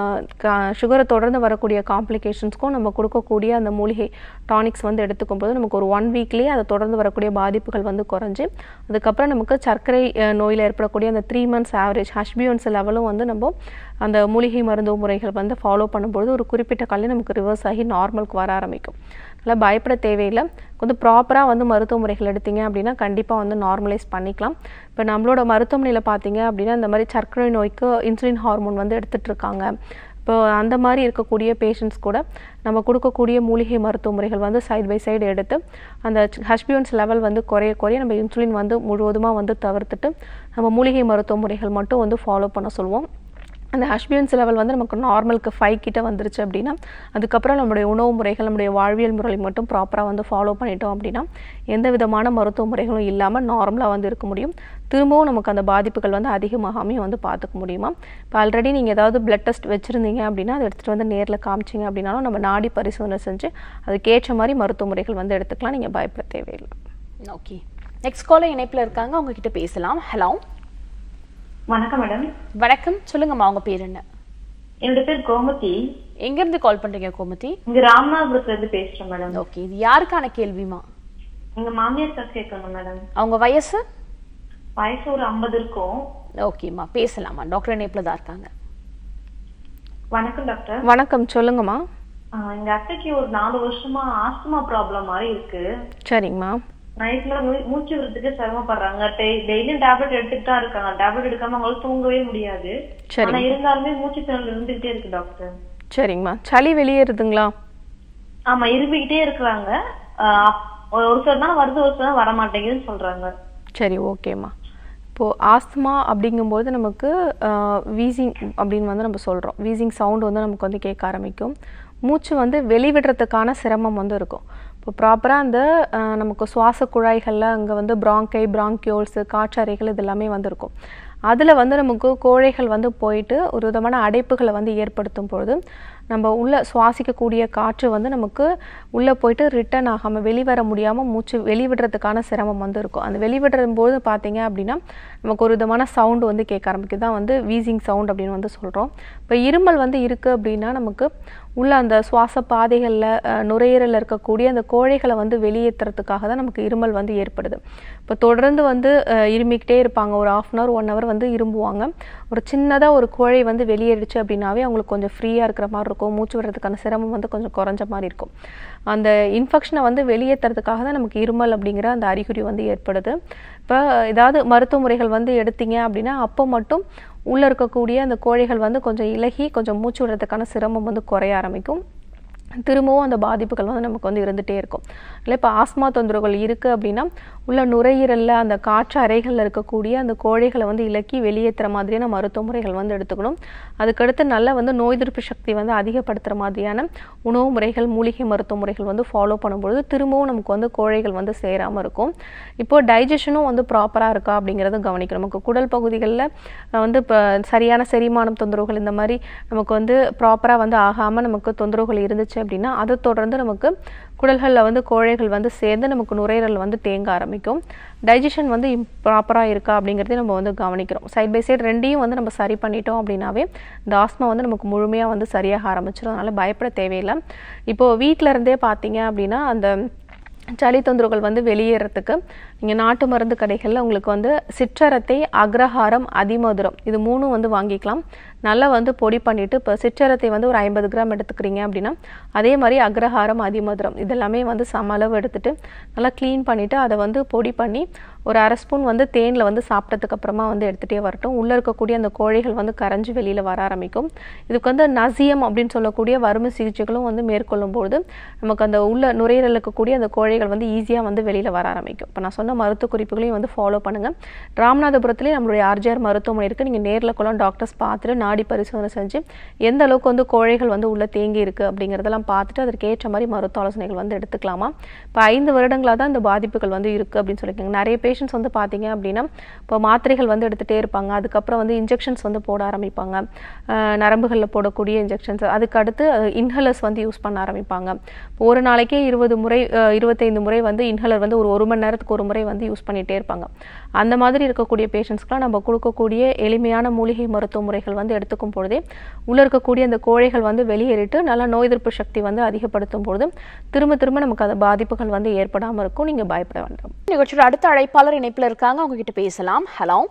B: சுகரை தொடர்ந்து வரக்கூடிய காம்ப்ளிகேஷன்ஸ்க்கும் நம்ம கொடுக்கக்கூடிய அந்த மூலிகை டானிக்ஸ் வந்து எடுத்துக்கும் போது நமக்கு ஒரு ஒன் வீக்லேயே அதை தொடர்ந்து வரக்கூடிய பாதிப்புகள் வந்து குறைஞ்சு அதுக்கப்புறம் நமக்கு சர்க்கரை அஹ், நோயில் ஏற்படக்கூடிய அந்த த்ரீ மந்த்ஸ் ஆவரேஜ் ஹஷ்பியோன்ஸ் லெவலும் வந்து நம்ம அந்த மூலிகை மருத்துவ முறைகள் வந்து ஃபாலோ பண்ணும்பொழுது ஒரு குறிப்பிட்ட காலையில் நமக்கு ரிவர்ஸ் ஆகி நார்மலுக்கு வர ஆரம்பிக்கும் அதனால் பயப்பட தேவையில்லை கொஞ்சம் ப்ராப்பராக வந்து மருத்துவ முறைகள் எடுத்தீங்க அப்படின்னா கண்டிப்பாக வந்து நார்மலைஸ் பண்ணிக்கலாம் இப்போ நம்மளோட மருத்துவமனையில் பார்த்தீங்க அப்படின்னா இந்த மாதிரி சர்க்கரை நோய்க்கு இன்சுலின் ஹார்மோன் வந்து எடுத்துட்டு இருக்காங்க இப்போ அந்த மாதிரி இருக்கக்கூடிய பேஷண்ட்ஸ் கூட நம்ம கொடுக்கக்கூடிய மூலிகை மருத்துவ முறைகள் வந்து சைடு பை சைடு எடுத்து அந்த ஹஷ்பியோன்ஸ் லெவல் வந்து குறைய குறைய நம்ம இன்சுலின் வந்து முழுவதுமாக வந்து தவிர்த்துட்டு நம்ம மூலிகை மருத்துவ முறைகள் மட்டும் வந்து ஃபாலோ பண்ண சொல்லுவோம் அந்த ஹஷ்பியன்ஸ் லெவல் வந்து நமக்கு நார்மலுக்கு ஃபைவ் கிட்ட வந்துருச்சு அப்படின்னா அதுக்கப்புறம் நம்மளுடைய உணவு முறைகள் நம்முடைய வாழ்வியல் முறை மட்டும் ப்ராப்பராக வந்து ஃபாலோ பண்ணிட்டோம் அப்படின்னா எந்த விதமான மருத்துவ முறைகளும் இல்லாமல் நார்மலாக வந்து இருக்க முடியும் திரும்பவும் நமக்கு அந்த பாதிப்புகள் வந்து அதிகமாகாமையும் வந்து பார்த்துக்க முடியுமா இப்போ ஆல்ரெடி நீங்கள் ஏதாவது பிளட் டெஸ்ட் வச்சுருந்தீங்க அப்படின்னா அதை எடுத்துகிட்டு வந்து நேரில் காமிச்சிங்க அப்படின்னாலும் நம்ம நாடி பரிசோதனை செஞ்சு அதுக்கேற்ற மாதிரி மருத்துவ முறைகள் வந்து எடுத்துக்கலாம் நீங்கள் பயப்பட தேவையில்லை
A: ஓகே நெக்ஸ்ட் காலர் இணைப்புல இருக்காங்க அவங்க கிட்ட பேசலாம் ஹலோ
E: வணக்கம் மேடம்
A: வணக்கம் சொல்லுங்கம்மா உங்க பேர் என்ன
E: என்னோட பேர் கோமதி
A: எங்க இருந்து கால் பண்றீங்க கோமதி
E: இங்க ராமநாதபுரத்துல இருந்து பேசுறேன் மேடம்
A: ஓகே இது யாருக்கான கேள்விமா
E: எங்க மாமியார் காசு கேட்கணும் மேடம்
A: அவங்க வயசு
E: வயசு ஒரு ஐம்பது இருக்கும்
A: ஓகேம்மா பேசலாமா டாக்டர் இணைப்புல தான் இருக்காங்க
E: வணக்கம் டாக்டர்
B: வணக்கம் சொல்லுங்கம்மா
E: ஆஹ் எங்க அத்தைக்கு ஒரு நாலு வருஷமா ஆஸ்துமா ப்ராப்ளம் மாதிரி இருக்கு
B: சரிங்கம்மா
E: நைட்ல மூச்சு விடுறதுக்கு சிரமப்படுறாங்க டெய்லியும் டேப்லெட் எடுத்துட்டு தான் இருக்காங்க டேப்லெட் எடுக்காம அவங்களால தூங்கவே முடியாது
B: சரி.
E: ஆனா இருந்தாலுமே மூச்சு திணறல் இருந்துகிட்டே இருக்கு டாக்டர்
B: சரிங்கம்மா சளி வெளியேறுதுங்களா
E: ஆமா இருமிக்கிட்டே இருக்கிறாங்க ஆஹ் ஒரு சில நாள் வருது ஒரு சில நாள் வர மாட்டேங்குதுன்னு சொல்றாங்க
B: சரி ஓகேம்மா இப்போது ஆஸ்துமா அப்படிங்கும்போது நமக்கு வீசிங் அப்படின்னு வந்து நம்ம சொல்கிறோம் வீசிங் சவுண்ட் வந்து நமக்கு வந்து கேட்க ஆரம்பிக்கும் மூச்சு வந்து வெளிவிடுறதுக்கான சிரமம் வந்து இருக்கும் இப்போ ப்ராப்பராக அந்த ஆஹ், நமக்கு சுவாச குழாய்களில் அங்கே வந்து பிராங்கை பிராங்கியோல்ஸு காற்றறைகள் இது எல்லாமே வந்து இருக்கும் அதில் வந்து நமக்கு கோழைகள் வந்து போயிட்டு ஒரு விதமான அடைப்புகளை வந்து ஏற்படுத்தும் பொழுது நம்ம உள்ளே சுவாசிக்கக்கூடிய காற்று வந்து நமக்கு உள்ளே போயிட்டு ரிட்டர்ன் ஆகாமல் வெளிவர முடியாமல் மூச்சு வெளிவிடுறதுக்கான சிரமம் வந்து இருக்கும் அந்த வெளிவிடுற போது பார்த்தீங்க அப்படின்னா நமக்கு ஒரு விதமான சவுண்டு வந்து கேட்க ஆரம்பிக்குது தான் வந்து வீசிங் சவுண்ட் அப்படின்னு வந்து சொல்கிறோம் இப்போ இருமல் வந்து இருக்குது அப்படின்னா நமக்கு உள்ள அந்த சுவாச பாதைகளில் நுரையீரலில் இருக்கக்கூடிய அந்த கோழைகளை வந்து வெளியேற்றுறதுக்காக தான் நமக்கு இருமல் வந்து ஏற்படுது இப்போ தொடர்ந்து வந்து அஹ், இருமிக்கிட்டே இருப்பாங்க ஒரு half an hour one hour வந்து இரும்புவாங்க ஒரு சின்னதாக ஒரு கோழை வந்து வெளியேறிச்சு அப்படின்னாவே அவங்களுக்கு கொஞ்சம் ஃப்ரீயாக இருக்கிற மாதிரி இருக்கும் மூச்சு விடுறதுக்கான சிரமம் வந்து கொஞ்சம் குறைஞ்ச மாதிரி இருக்கும் அந்த இன்ஃபெக்ஷனை வந்து வெளியேற்றுறதுக்காக தான் நமக்கு இருமல் அப்படிங்கிற அந்த அறிகுறி வந்து ஏற்படுது இப்போ ஏதாவது மருத்துவ முறைகள் வந்து எடுத்தீங்க அப்படின்னா அப்போ மட்டும் உள்ளே இருக்கக்கூடிய அந்த கோழைகள் வந்து கொஞ்சம் இலகி கொஞ்சம் மூச்சு விடுறதுக்கான சிரமம் வந்து குறைய ஆரம்பிக்கும் திரும்பவும் அந்த பாதிப்புகள் வந்து நமக்கு வந்து இருந்துகிட்டே இருக்கும் இல்லை இப்போ ஆஸ்மா தொந்தரவுகள் இருக்குது அப்படின்னா உள்ள நுரையீரலில் அந்த காற்று அறைகளில் இருக்கக்கூடிய அந்த கோழைகளை வந்து இலக்கி வெளியேற்றுற மாதிரியான மருத்துவ முறைகள் வந்து எடுத்துக்கணும் அதுக்கடுத்து நல்ல வந்து நோய் எதிர்ப்பு சக்தி வந்து அதிகப்படுத்துகிற மாதிரியான உணவு முறைகள் மூலிகை மருத்துவ முறைகள் வந்து ஃபாலோ பண்ணும்பொழுது திரும்பவும் நமக்கு வந்து கோழைகள் வந்து சேராமல் இருக்கும் இப்போ டைஜஷனும் வந்து ப்ராப்பராக இருக்கா அப்படிங்கிறத கவனிக்கணும் நமக்கு குடல் பகுதிகளில் வந்து இப்போ சரியான செரிமானம் தொந்தரவுகள் இந்த மாதிரி நமக்கு வந்து ப்ராப்பராக வந்து ஆகாமல் நமக்கு தொந்தரவுகள் இருந்துச்சு அப்படின்னா அதை தொடர்ந்து நமக்கு குடல்களில் வந்து கோழைகள் வந்து சேர்ந்து நமக்கு நுரையீரல் வந்து தேங்க ஆரம்பிக்கும் டைஜஷன் வந்து ப்ராப்பராக இருக்கா அப்படிங்கிறதையும் நம்ம வந்து கவனிக்கிறோம் சைட் பை சைடு ரெண்டையும் வந்து நம்ம சரி பண்ணிட்டோம் அப்படின்னாவே இந்த ஆஸ்மா வந்து நமக்கு முழுமையாக வந்து சரியாக ஆரம்பிச்சிடும் அதனால் பயப்பட தேவையில்லை இப்போது வீட்டில் இருந்தே பார்த்தீங்க அப்படின்னா அந்த சளி தொந்தரவுகள் வந்து வெளியேறதுக்கு நீங்கள் நாட்டு மருந்து கடைகளில் உங்களுக்கு வந்து சிற்றரத்தை அக்ரஹாரம் அதிமதுரம் இது மூணும் வந்து வாங்கிக்கலாம் நல்லா வந்து பொடி பண்ணிவிட்டு இப்போ சிற்றரத்தை வந்து ஒரு ஐம்பது கிராம் எடுத்துக்கிறீங்க அப்படின்னா அதே மாதிரி அக்ரஹாரம் அதிமதுரம் இதெல்லாமே வந்து சம அளவு எடுத்துட்டு நல்லா க்ளீன் பண்ணிவிட்டு அதை வந்து பொடி பண்ணி ஒரு அரை ஸ்பூன் வந்து தேனில் வந்து சாப்பிட்டதுக்கு அப்புறமா வந்து எடுத்துகிட்டே வரட்டும் உள்ளே இருக்கக்கூடிய அந்த கோழைகள் வந்து கரைஞ்சி வெளியில் வர ஆரம்பிக்கும் இதுக்கு வந்து நசியம் அப்படின்னு சொல்லக்கூடிய வறுமை சிகிச்சைகளும் வந்து மேற்கொள்ளும்போது நமக்கு அந்த உள்ள நுரையீரல் இருக்கக்கூடிய அந்த கோழைகள் வந்து ஈஸியாக வந்து வெளியில் வர ஆரம்பிக்கும் இப்போ நான் சொன்ன மருத்துவ குறிப்புகளையும் வந்து ஃபாலோ பண்ணுங்கள் ராமநாதபுரத்துலேயும் நம்மளுடைய ஆர்ஜிஆர் மருத்துவமனை இருக்குது நீங்கள் நேரில் கூட டாக்டர்ஸ் பார்த்துட்டு நாடி பரிசோதனை செஞ்சு எந்த அளவுக்கு வந்து கோழைகள் வந்து உள்ளே தேங்கி இருக்குது அப்படிங்கிறதெல்லாம் பார்த்துட்டு அதற்கு ஏற்ற மாதிரி மருத்துவ ஆலோசனைகள் வந்து எடுத்துக்கலாமா இப்போ ஐந்து வருடங்களாக தான் இந்த பாதிப்புகள் வந்து இருக்குது அப்படின்னு சொல்லியிருக்காங்க நிறைய பேஷண்ட்ஸ் வந்து பார்த்தீங்க அப்படின்னா இப்போ மாத்திரைகள் வந்து எடுத்துகிட்டே இருப்பாங்க அதுக்கப்புறம் வந்து இன்ஜெக்ஷன்ஸ் வந்து போட ஆரம்பிப்பாங்க அஹ் நரம்புகளில் போடக்கூடிய இன்ஜெக்ஷன்ஸ் அதுக்கு அடுத்து இன்ஹலர்ஸ் வந்து யூஸ் பண்ண ஆரம்பிப்பாங்க இப்போ ஒரு நாளைக்கே இருபது முறை அஹ் இருபத்தைந்து முறை வந்து இன்ஹலர் வந்து ஒரு ஒரு மணி நேரத்துக்கு ஒரு முறை வந்து யூஸ் பண்ணிகிட்டே இருப்பாங்க அந்த மாதிரி இருக்கக்கூடிய பேஷண்ட்ஸ்க்குலாம் நம்ம கொடுக்கக்கூடிய எளிமையான மூலிகை மருத்துவ முறைகள் வந்து எடுத்துக்கும் பொழுதே உள்ளே இருக்கக்கூடிய அந்த கோழைகள் வந்து வெளியேறிட்டு நல்லா நோய் எதிர்ப்பு சக்தி வந்து அதிகப்படுத்தும் பொழுது திரும்ப திரும்ப நமக்கு அந்த பாதிப்புகள் வந்து ஏற்படாமல் இருக்கும் நீங்கள் பயப்பட வேண்டாம்
A: நிகழ்ச்சியோட அடுத்த அழைப்பாளர் இணைப்புல இருக்காங்க அவங்க கிட்ட பேசலாம் ஹலோ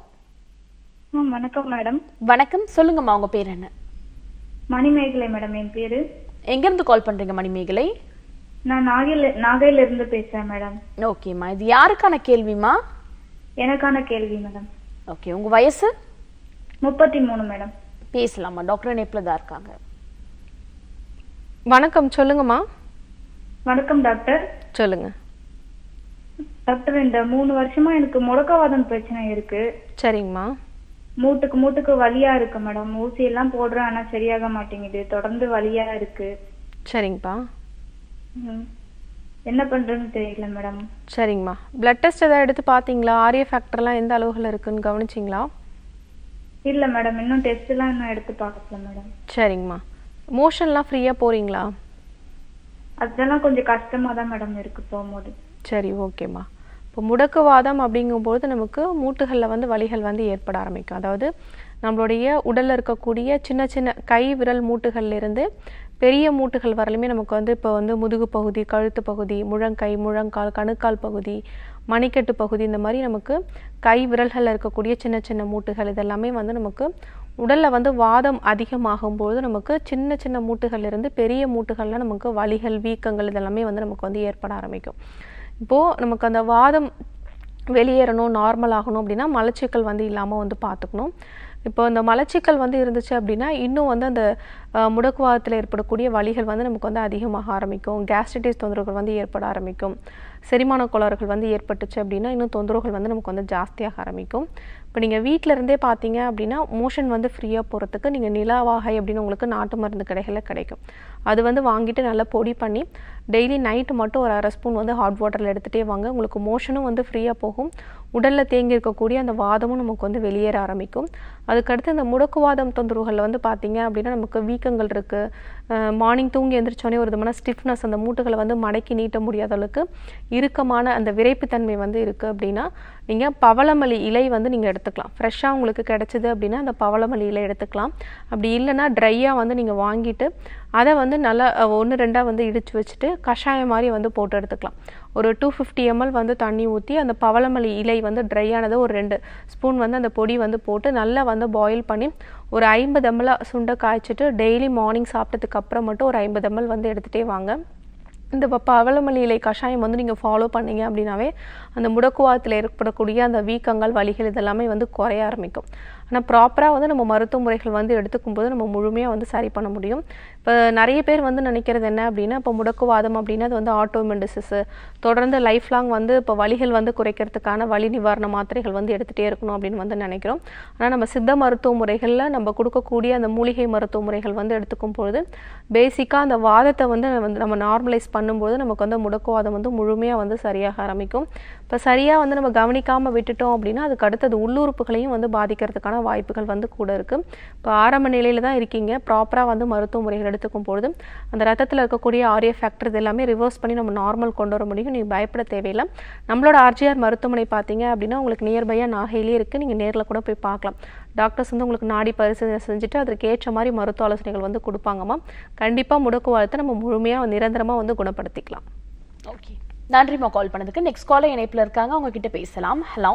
G: ஆ, வணக்கம் மேடம்
A: வணக்கம் சொல்லுங்கம்மா உங்க பேர் என்ன
G: மணிமேகலை மேடம் என் பேரு
A: எங்க இருந்து கால் பண்றீங்க மணிமேகலை
G: நான் நாகையில நாகையில இருந்து பேசுறேன் மேடம்
A: ஓகேம்மா இது யாருக்கான கேள்விமா
G: எனக்கான கேள்வி மேடம்
A: ஓகே உங்க வயசு
G: முப்பத்தி மூணு மேடம்
A: பேசலாமா டாக்டர் இணைப்புல தான் இருக்காங்க
B: வணக்கம் சொல்லுங்கம்மா
G: வணக்கம் டாக்டர்
B: சொல்லுங்க
G: டாக்டர் இந்த மூணு வருஷமா எனக்கு முடக்கவாதம் பிரச்சனை இருக்கு
B: சரிங்கம்மா
G: மூட்டுக்கு மூட்டுக்கு வலியா இருக்கு மேடம் ஊசி எல்லாம் போடுறேன் ஆனா சரியாக மாட்டேங்குது தொடர்ந்து வலியா இருக்கு
B: சரிங்கப்பா
G: ம். என்ன பண்றதுன்னு தெரியல மேடம்
B: சரிங்கம்மா பிளட் டெஸ்ட் எதாவது எடுத்து பார்த்தீங்களா ஆரிய ஃபேக்டர்லாம் எந்த அளவுகள் இருக்குன்னு கவனிச்சிங்களா
G: இல்ல மேடம் இன்னும் டெஸ்ட் எல்லாம் இன்னும் எடுத்து பார்க்கல மேடம்
B: சரிங்கம்மா மோஷன்லாம் ஃப்ரீயாக போகிறீங்களா
G: அதெல்லாம் கொஞ்சம் கஷ்டமா தான் மேடம் இருக்கு போகும்போது
B: சரி ஓகேம்மா இப்போ முடக்குவாதம் அப்படிங்கும்போது நமக்கு மூட்டுகளில் வந்து வலிகள் வந்து ஏற்பட ஆரம்பிக்கும் அதாவது நம்மளுடைய உடலில் இருக்கக்கூடிய சின்ன சின்ன கை விரல் மூட்டுகள்ல இருந்து பெரிய மூட்டுகள் வரலுமே நமக்கு வந்து இப்போ வந்து முதுகு பகுதி கழுத்து பகுதி முழங்கை முழங்கால் கணுக்கால் பகுதி மணிக்கட்டு பகுதி இந்த மாதிரி நமக்கு கை விரல்களில் இருக்கக்கூடிய சின்ன சின்ன மூட்டுகள் இதெல்லாமே வந்து நமக்கு உடலில் வந்து வாதம் அதிகமாகும்போது நமக்கு சின்ன சின்ன மூட்டுகள்ல இருந்து பெரிய மூட்டுகளில் நமக்கு வலிகள் வீக்கங்கள் இதெல்லாமே வந்து நமக்கு வந்து ஏற்பட ஆரம்பிக்கும் இப்போது நமக்கு அந்த வாதம் வெளியேறணும் நார்மல் ஆகணும் அப்படின்னா மலச்சிக்கல் வந்து இல்லாமல் வந்து பார்த்துக்கணும் இப்போ இந்த மலச்சிக்கல் வந்து இருந்துச்சு அப்படின்னா இன்னும் வந்து அந்த அஹ், முடக்குவாதத்தில் ஏற்படக்கூடிய வலிகள் வந்து நமக்கு வந்து அதிகமாக ஆரம்பிக்கும் கேஸ்ட்ரிட்டிஸ் தொந்தரவுகள் வந்து ஏற்பட ஆரம்பிக்கும் செரிமான கோளாறுகள் வந்து ஏற்பட்டுச்சு அப்படின்னா இன்னும் தொந்தரவுகள் வந்து நமக்கு வந்து ஜாஸ்தியாக ஆரம்பிக்கும் இப்போ நீங்கள் வீட்டில் இருந்தே பார்த்தீங்க அப்படின்னா மோஷன் வந்து ஃப்ரீயாக போகிறதுக்கு நீங்கள் நிலாவாகை அப்படின்னு உங்களுக்கு நாட்டு மருந்து கடைகளில் கிடைக்கும் அது வந்து வாங்கிட்டு நல்லா பொடி பண்ணி டெய்லி நைட்டு மட்டும் ஒரு அரை ஸ்பூன் வந்து ஹாட் வாட்டரில் எடுத்துகிட்டே வாங்க உங்களுக்கு மோஷனும் வந்து ஃப்ரீயாக போகும் உடலில் தேங்கி இருக்கக்கூடிய அந்த வாதமும் நமக்கு வந்து வெளியேற ஆரம்பிக்கும் அதுக்கடுத்து இந்த முடக்குவாதம் தொந்தரவுகளில் வந்து பார்த்தீங்க அப்படின்னா நமக்கு வீக்கங்கள் இருக்குது மார்னிங் தூங்கி எந்திரிச்சோடனே ஒரு விதமான ஸ்டிஃப்னஸ் அந்த மூட்டுகளை வந்து மடக்கி நீட்ட முடியாத அளவுக்கு இறுக்கமான அந்த விரைப்புத்தன்மை வந்து இருக்குது அப்படின்னா நீங்கள் பவளமல்லி இலை வந்து நீங்கள் எடுத்துக்கலாம் ஃப்ரெஷ்ஷாக உங்களுக்கு கிடைச்சிது அப்படின்னா அந்த பவளமல்லி இலை எடுத்துக்கலாம் அப்படி இல்லைன்னா ட்ரையாக வந்து நீங்கள் வாங்கிட்டு அதை வந்து நல்லா ஒன்று ரெண்டாக வந்து இடித்து வச்சுட்டு கஷாயம் மாதிரி வந்து போட்டு எடுத்துக்கலாம் ஒரு டூ ஃபிஃப்டி எம்எல் வந்து தண்ணி ஊற்றி அந்த பவளமல்லி இலை வந்து ட்ரை ஆனதை ஒரு ரெண்டு ஸ்பூன் வந்து அந்த பொடி வந்து போட்டு நல்லா வந்து பாயில் பண்ணி ஒரு ஐம்பது எம்எல்லாக சுண்டை காய்ச்சிட்டு டெய்லி மார்னிங் சாப்பிட்டதுக்கு அப்புறம் மட்டும் ஒரு ஐம்பது எம்எல் வந்து எடுத்துகிட்டே வாங்க இந்த ப- பவளமல்லி இலை கஷாயம் வந்து நீங்கள் ஃபாலோ பண்ணீங்க அப்படின்னாவே அந்த முடக்குவாதத்தில் ஏற்படக்கூடிய அந்த வீக்கங்கள் வலிகள் இதெல்லாமே வந்து குறைய ஆரம்பிக்கும் ஆனால் ப்ராப்பராக வந்து நம்ம மருத்துவ முறைகள் வந்து எடுத்துக்கும் போது நம்ம முழுமையாக வந்து சரி பண்ண முடியும் இப்போ நிறைய பேர் வந்து நினைக்கிறது என்ன அப்படின்னா இப்போ முடக்குவாதம் அப்படின்னா அது வந்து ஆட்டோமின் டிசீஸு தொடர்ந்து லைஃப் லாங் வந்து இப்போ வலிகள் வந்து குறைக்கிறதுக்கான வலி நிவாரண மாத்திரைகள் வந்து எடுத்துகிட்டே இருக்கணும் அப்படின்னு வந்து நினைக்கிறோம் ஆனால் நம்ம சித்த மருத்துவ முறைகளில் நம்ம கொடுக்கக்கூடிய அந்த மூலிகை மருத்துவ முறைகள் வந்து எடுத்துக்கும் பொழுது பேசிக்காக அந்த வாதத்தை வந்து வந்து நம்ம நார்மலைஸ் பண்ணும்போது நமக்கு வந்து முடக்குவாதம் வந்து முழுமையாக வந்து சரியாக ஆரம்பிக்கும் இப்போ சரியாக வந்து நம்ம கவனிக்காமல் விட்டுட்டோம் அப்படின்னா அதுக்கு அடுத்தது உள்ளுறுப்புகளையும் வந்து பாதிக்கிறதுக்கான வாய்ப்புகள் வந்து கூட இருக்குது இப்போ ஆரம்ப நிலையில் தான் இருக்கீங்க ப்ராப்பராக வந்து மருத்துவ முறைகள் எடுத்துக்கும் பொழுது அந்த ரத்தத்தில் இருக்கக்கூடிய ஆரிய ஃபேக்டர்ஸ் எல்லாமே ரிவர்ஸ் பண்ணி நம்ம நார்மல் கொண்டு வர முடியும் நீங்கள் பயப்பட தேவையில்லை நம்மளோட ஆர்ஜிஆர் மருத்துவமனை பார்த்தீங்க அப்படின்னா உங்களுக்கு நியர்பையாக நாகையிலே இருக்குது நீங்கள் நேரில் கூட போய் பார்க்கலாம் டாக்டர்ஸ் வந்து உங்களுக்கு நாடி பரிசோதனை செஞ்சுட்டு அதற்கு ஏற்ற மாதிரி மருத்துவ ஆலோசனைகள் வந்து கொடுப்பாங்கம்மா கண்டிப்பாக முடக்குவாதத்தை நம்ம முழுமையாக நிரந்தரமாக வந்து குணப்படுத்திக்கலாம்
A: ஓகே நன்றிம்மா கால் பண்ணதுக்கு நெக்ஸ்ட் காலர் இணைப்புல இருக்காங்க அவங்க கிட்ட பேசலாம் ஹலோ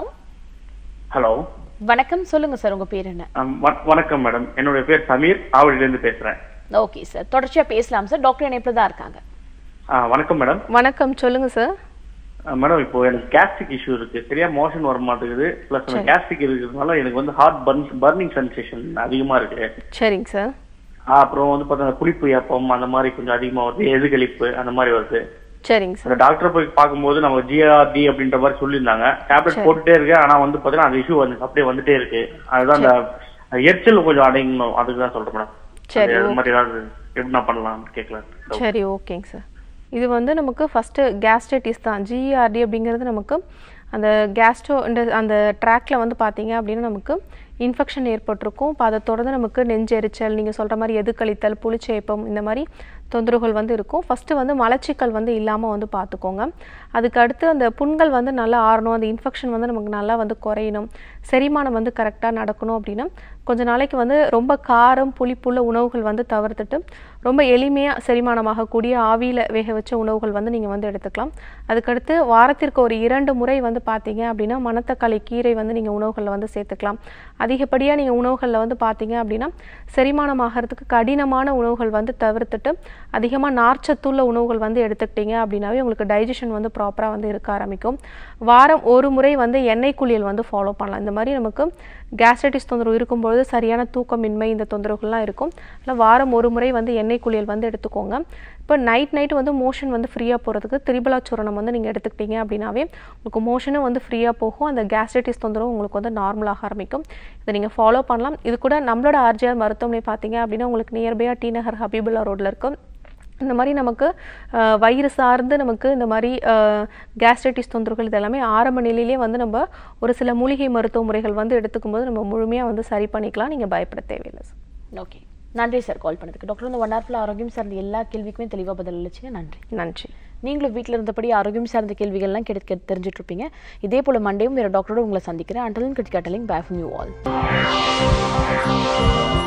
H: ஹலோ
A: வணக்கம் சொல்லுங்க சார் உங்க பேர் என்ன
H: ஆம், வ- வணக்கம் மேடம் என்னுடைய பேர் சமீர் ஆவடியிலிருந்து பேசுறேன்
A: ஓகே சார் தொடர்ச்சியா பேசலாம் சார் டாக்டர் இணைப்புல தான் இருக்காங்க
H: ஆ, வணக்கம் மேடம்
B: வணக்கம் சொல்லுங்க சார்
H: ஆ, மேடம் இப்போ எனக்கு கேஸ்ட்ரிக் இஷ்யூ இருக்கு சரியா மோஷன் வர மாட்டேங்குது பிளஸ் அந்த கேஸ்ட்ரிக் இருக்கிறதுனால எனக்கு வந்து ஹார்ட் பர்ன் பர்னிங் சென்சேஷன் அதிகமா இருக்கு
B: சரிங்க சார்
H: ஆ, அப்புறம் வந்து பார்த்தா புளிப்பு ஏப்பம் அந்த மாதிரி கொஞ்சம் அதிகமா வருது எதுகளிப்பு அந்த மாதிரி வருது
B: சரிங்க சார்
H: அந்த டாக்டர் போய் பார்க்கும்போது நம்ம ஜிஆர்டி அப்படின்ற மாதிரி சொல்லியிருந்தாங்க டேப்லெட் போட்டுட்டே இருக்கேன் ஆனா வந்து பாத்தீங்கன்னா அந்த இஷ்யூ வந்து அப்படியே வந்துட்டே இருக்கு அதுதான் அந்த எரிச்சல் கொஞ்சம் அடங்கணும் அதுக்கு தான் சொல்றேன் மேடம்
B: சரி,
H: அது மாதிரி ஏதாவது எப்படி நான் பண்ணலாம் கேட்கலாம்
B: சரி ஓகேங்க சார் இது வந்து நமக்கு ஃபஸ்ட்டு கேஸ்ட்ரைட்டிஸ் தான் ஜிஆர்டி அப்படிங்கிறது நமக்கு அந்த கேஸ்ட்ரோ இந்த அந்த ட்ராக்ல வந்து பார்த்தீங்க அப்படின்னா நமக்கு இன்ஃபெக்ஷன் ஏற்பட்டிருக்கும் இப்போ அதை தொடர்ந்து நமக்கு நெஞ்செரிச்சல் நீங்கள் சொல்கிற மாதிரி எதுக்கழித்தல் புளிச்சேப்பம் இந்த மாதிரி தொந்தரவுகள் வந்து இருக்கும் ஃபஸ்ட்டு வந்து மலச்சிக்கல் வந்து இல்லாமல் வந்து பார்த்துக்கோங்க அதுக்கு அடுத்து அந்த புண்கள் வந்து நல்லா ஆறணும் அந்த இன்ஃபெக்ஷன் வந்து நமக்கு நல்லா வந்து குறையணும் செரிமானம் வந்து கரெக்டாக நடக்கணும் அப்படின்னா கொஞ்ச நாளைக்கு வந்து ரொம்ப காரம் புளிப்புள்ள உணவுகள் வந்து தவிர்த்துட்டு ரொம்ப எளிமையாக செரிமானமாகக்கூடிய ஆவியில் வேக வச்ச உணவுகள் வந்து நீங்கள் வந்து எடுத்துக்கலாம் அதுக்கடுத்து வாரத்திற்கு ஒரு இரண்டு முறை வந்து பார்த்தீங்க அப்படின்னா மணத்தக்காளி கீரை வந்து நீங்கள் உணவுகளில் வந்து சேர்த்துக்கலாம் அதிகப்படியாக நீங்கள் உணவுகளில் வந்து பார்த்தீங்க அப்படின்னா செரிமானமாகறதுக்கு கடினமான உணவுகள் வந்து தவிர்த்துட்டு அதிகமாக நார்ச்சத்துள்ள உணவுகள் வந்து எடுத்துக்கிட்டீங்க அப்படின்னாவே உங்களுக்கு டைஜஷன் வந்து ப்ராப்பராக வந்து இருக்க ஆரம்பிக்கும் வாரம் ஒரு முறை வந்து எண்ணெய் குளியல் வந்து ஃபாலோ பண்ணலாம் இந்த மாதிரி நமக்கு கேஸ்ட்ரைட்டிஸ் தொந்தரவு இருக்கும்பொழுது சரியான தூக்கமின்மை இந்த தொந்தரவுகள்லாம் இருக்கும் இல்லை வாரம் ஒரு முறை வந்து எண்ணெய் குளியல் வந்து எடுத்துக்கோங்க இப்போ நைட் நைட் வந்து மோஷன் வந்து ஃப்ரீயாக போகிறதுக்கு திரிபலா சூரணம் வந்து நீங்கள் எடுத்துக்கிட்டீங்க அப்படின்னாவே உங்களுக்கு மோஷனும் வந்து ஃப்ரீயாக போகும் அந்த கேஸ்ட்ரைட்டிஸ் தொந்தரவு உங்களுக்கு வந்து நார்மலாக ஆரம்பிக்கும் இதை நீங்கள் ஃபாலோ பண்ணலாம் இது கூட நம்மளோட ஆர்ஜிஆர் மருத்துவமனை பார்த்தீங்க அப்படின்னா உங்களுக்கு நியர்பையாக டி நகர் ஹபீபுல்லா ரோட்டில் இருக்கும் இந்த மாதிரி நமக்கு அஹ், வயிறு சார்ந்து நமக்கு இந்த மாதிரி கேஸ்ட்ரைட்டிஸ் தொந்தரவுகள் இதெல்லாமே ஆரம்ப நிலையிலே வந்து நம்ம ஒரு சில மூலிகை மருத்துவ முறைகள் வந்து எடுத்துக்கும்போது நம்ம முழுமையாக வந்து சரி பண்ணிக்கலாம் நீங்கள் பயப்பட தேவையில்லை சார்
A: ஓகே நன்றி சார் கால் பண்ணதுக்கு டாக்டர் இந்த ஒன் ஹவர்ல ஆரோக்கியம் சார்ந்த எல்லா கேள்விக்குமே தெளிவா பதில் அளிச்சிங்க நன்றி
B: நன்றி
A: நீங்களும் வீட்டில் இருந்தபடி ஆரோக்கியம் சார்ந்த கேள்விகள்லாம் கேட்டு கேட்டு தெரிஞ்சுட்டு இருப்பீங்க இதே போல மண்டேயும் வேற டாக்டரோட உங்களை சந்திக்கிறேன் அண்டலின் கிரிக்கெட்டலிங் பேஃப் நியூ ஆல்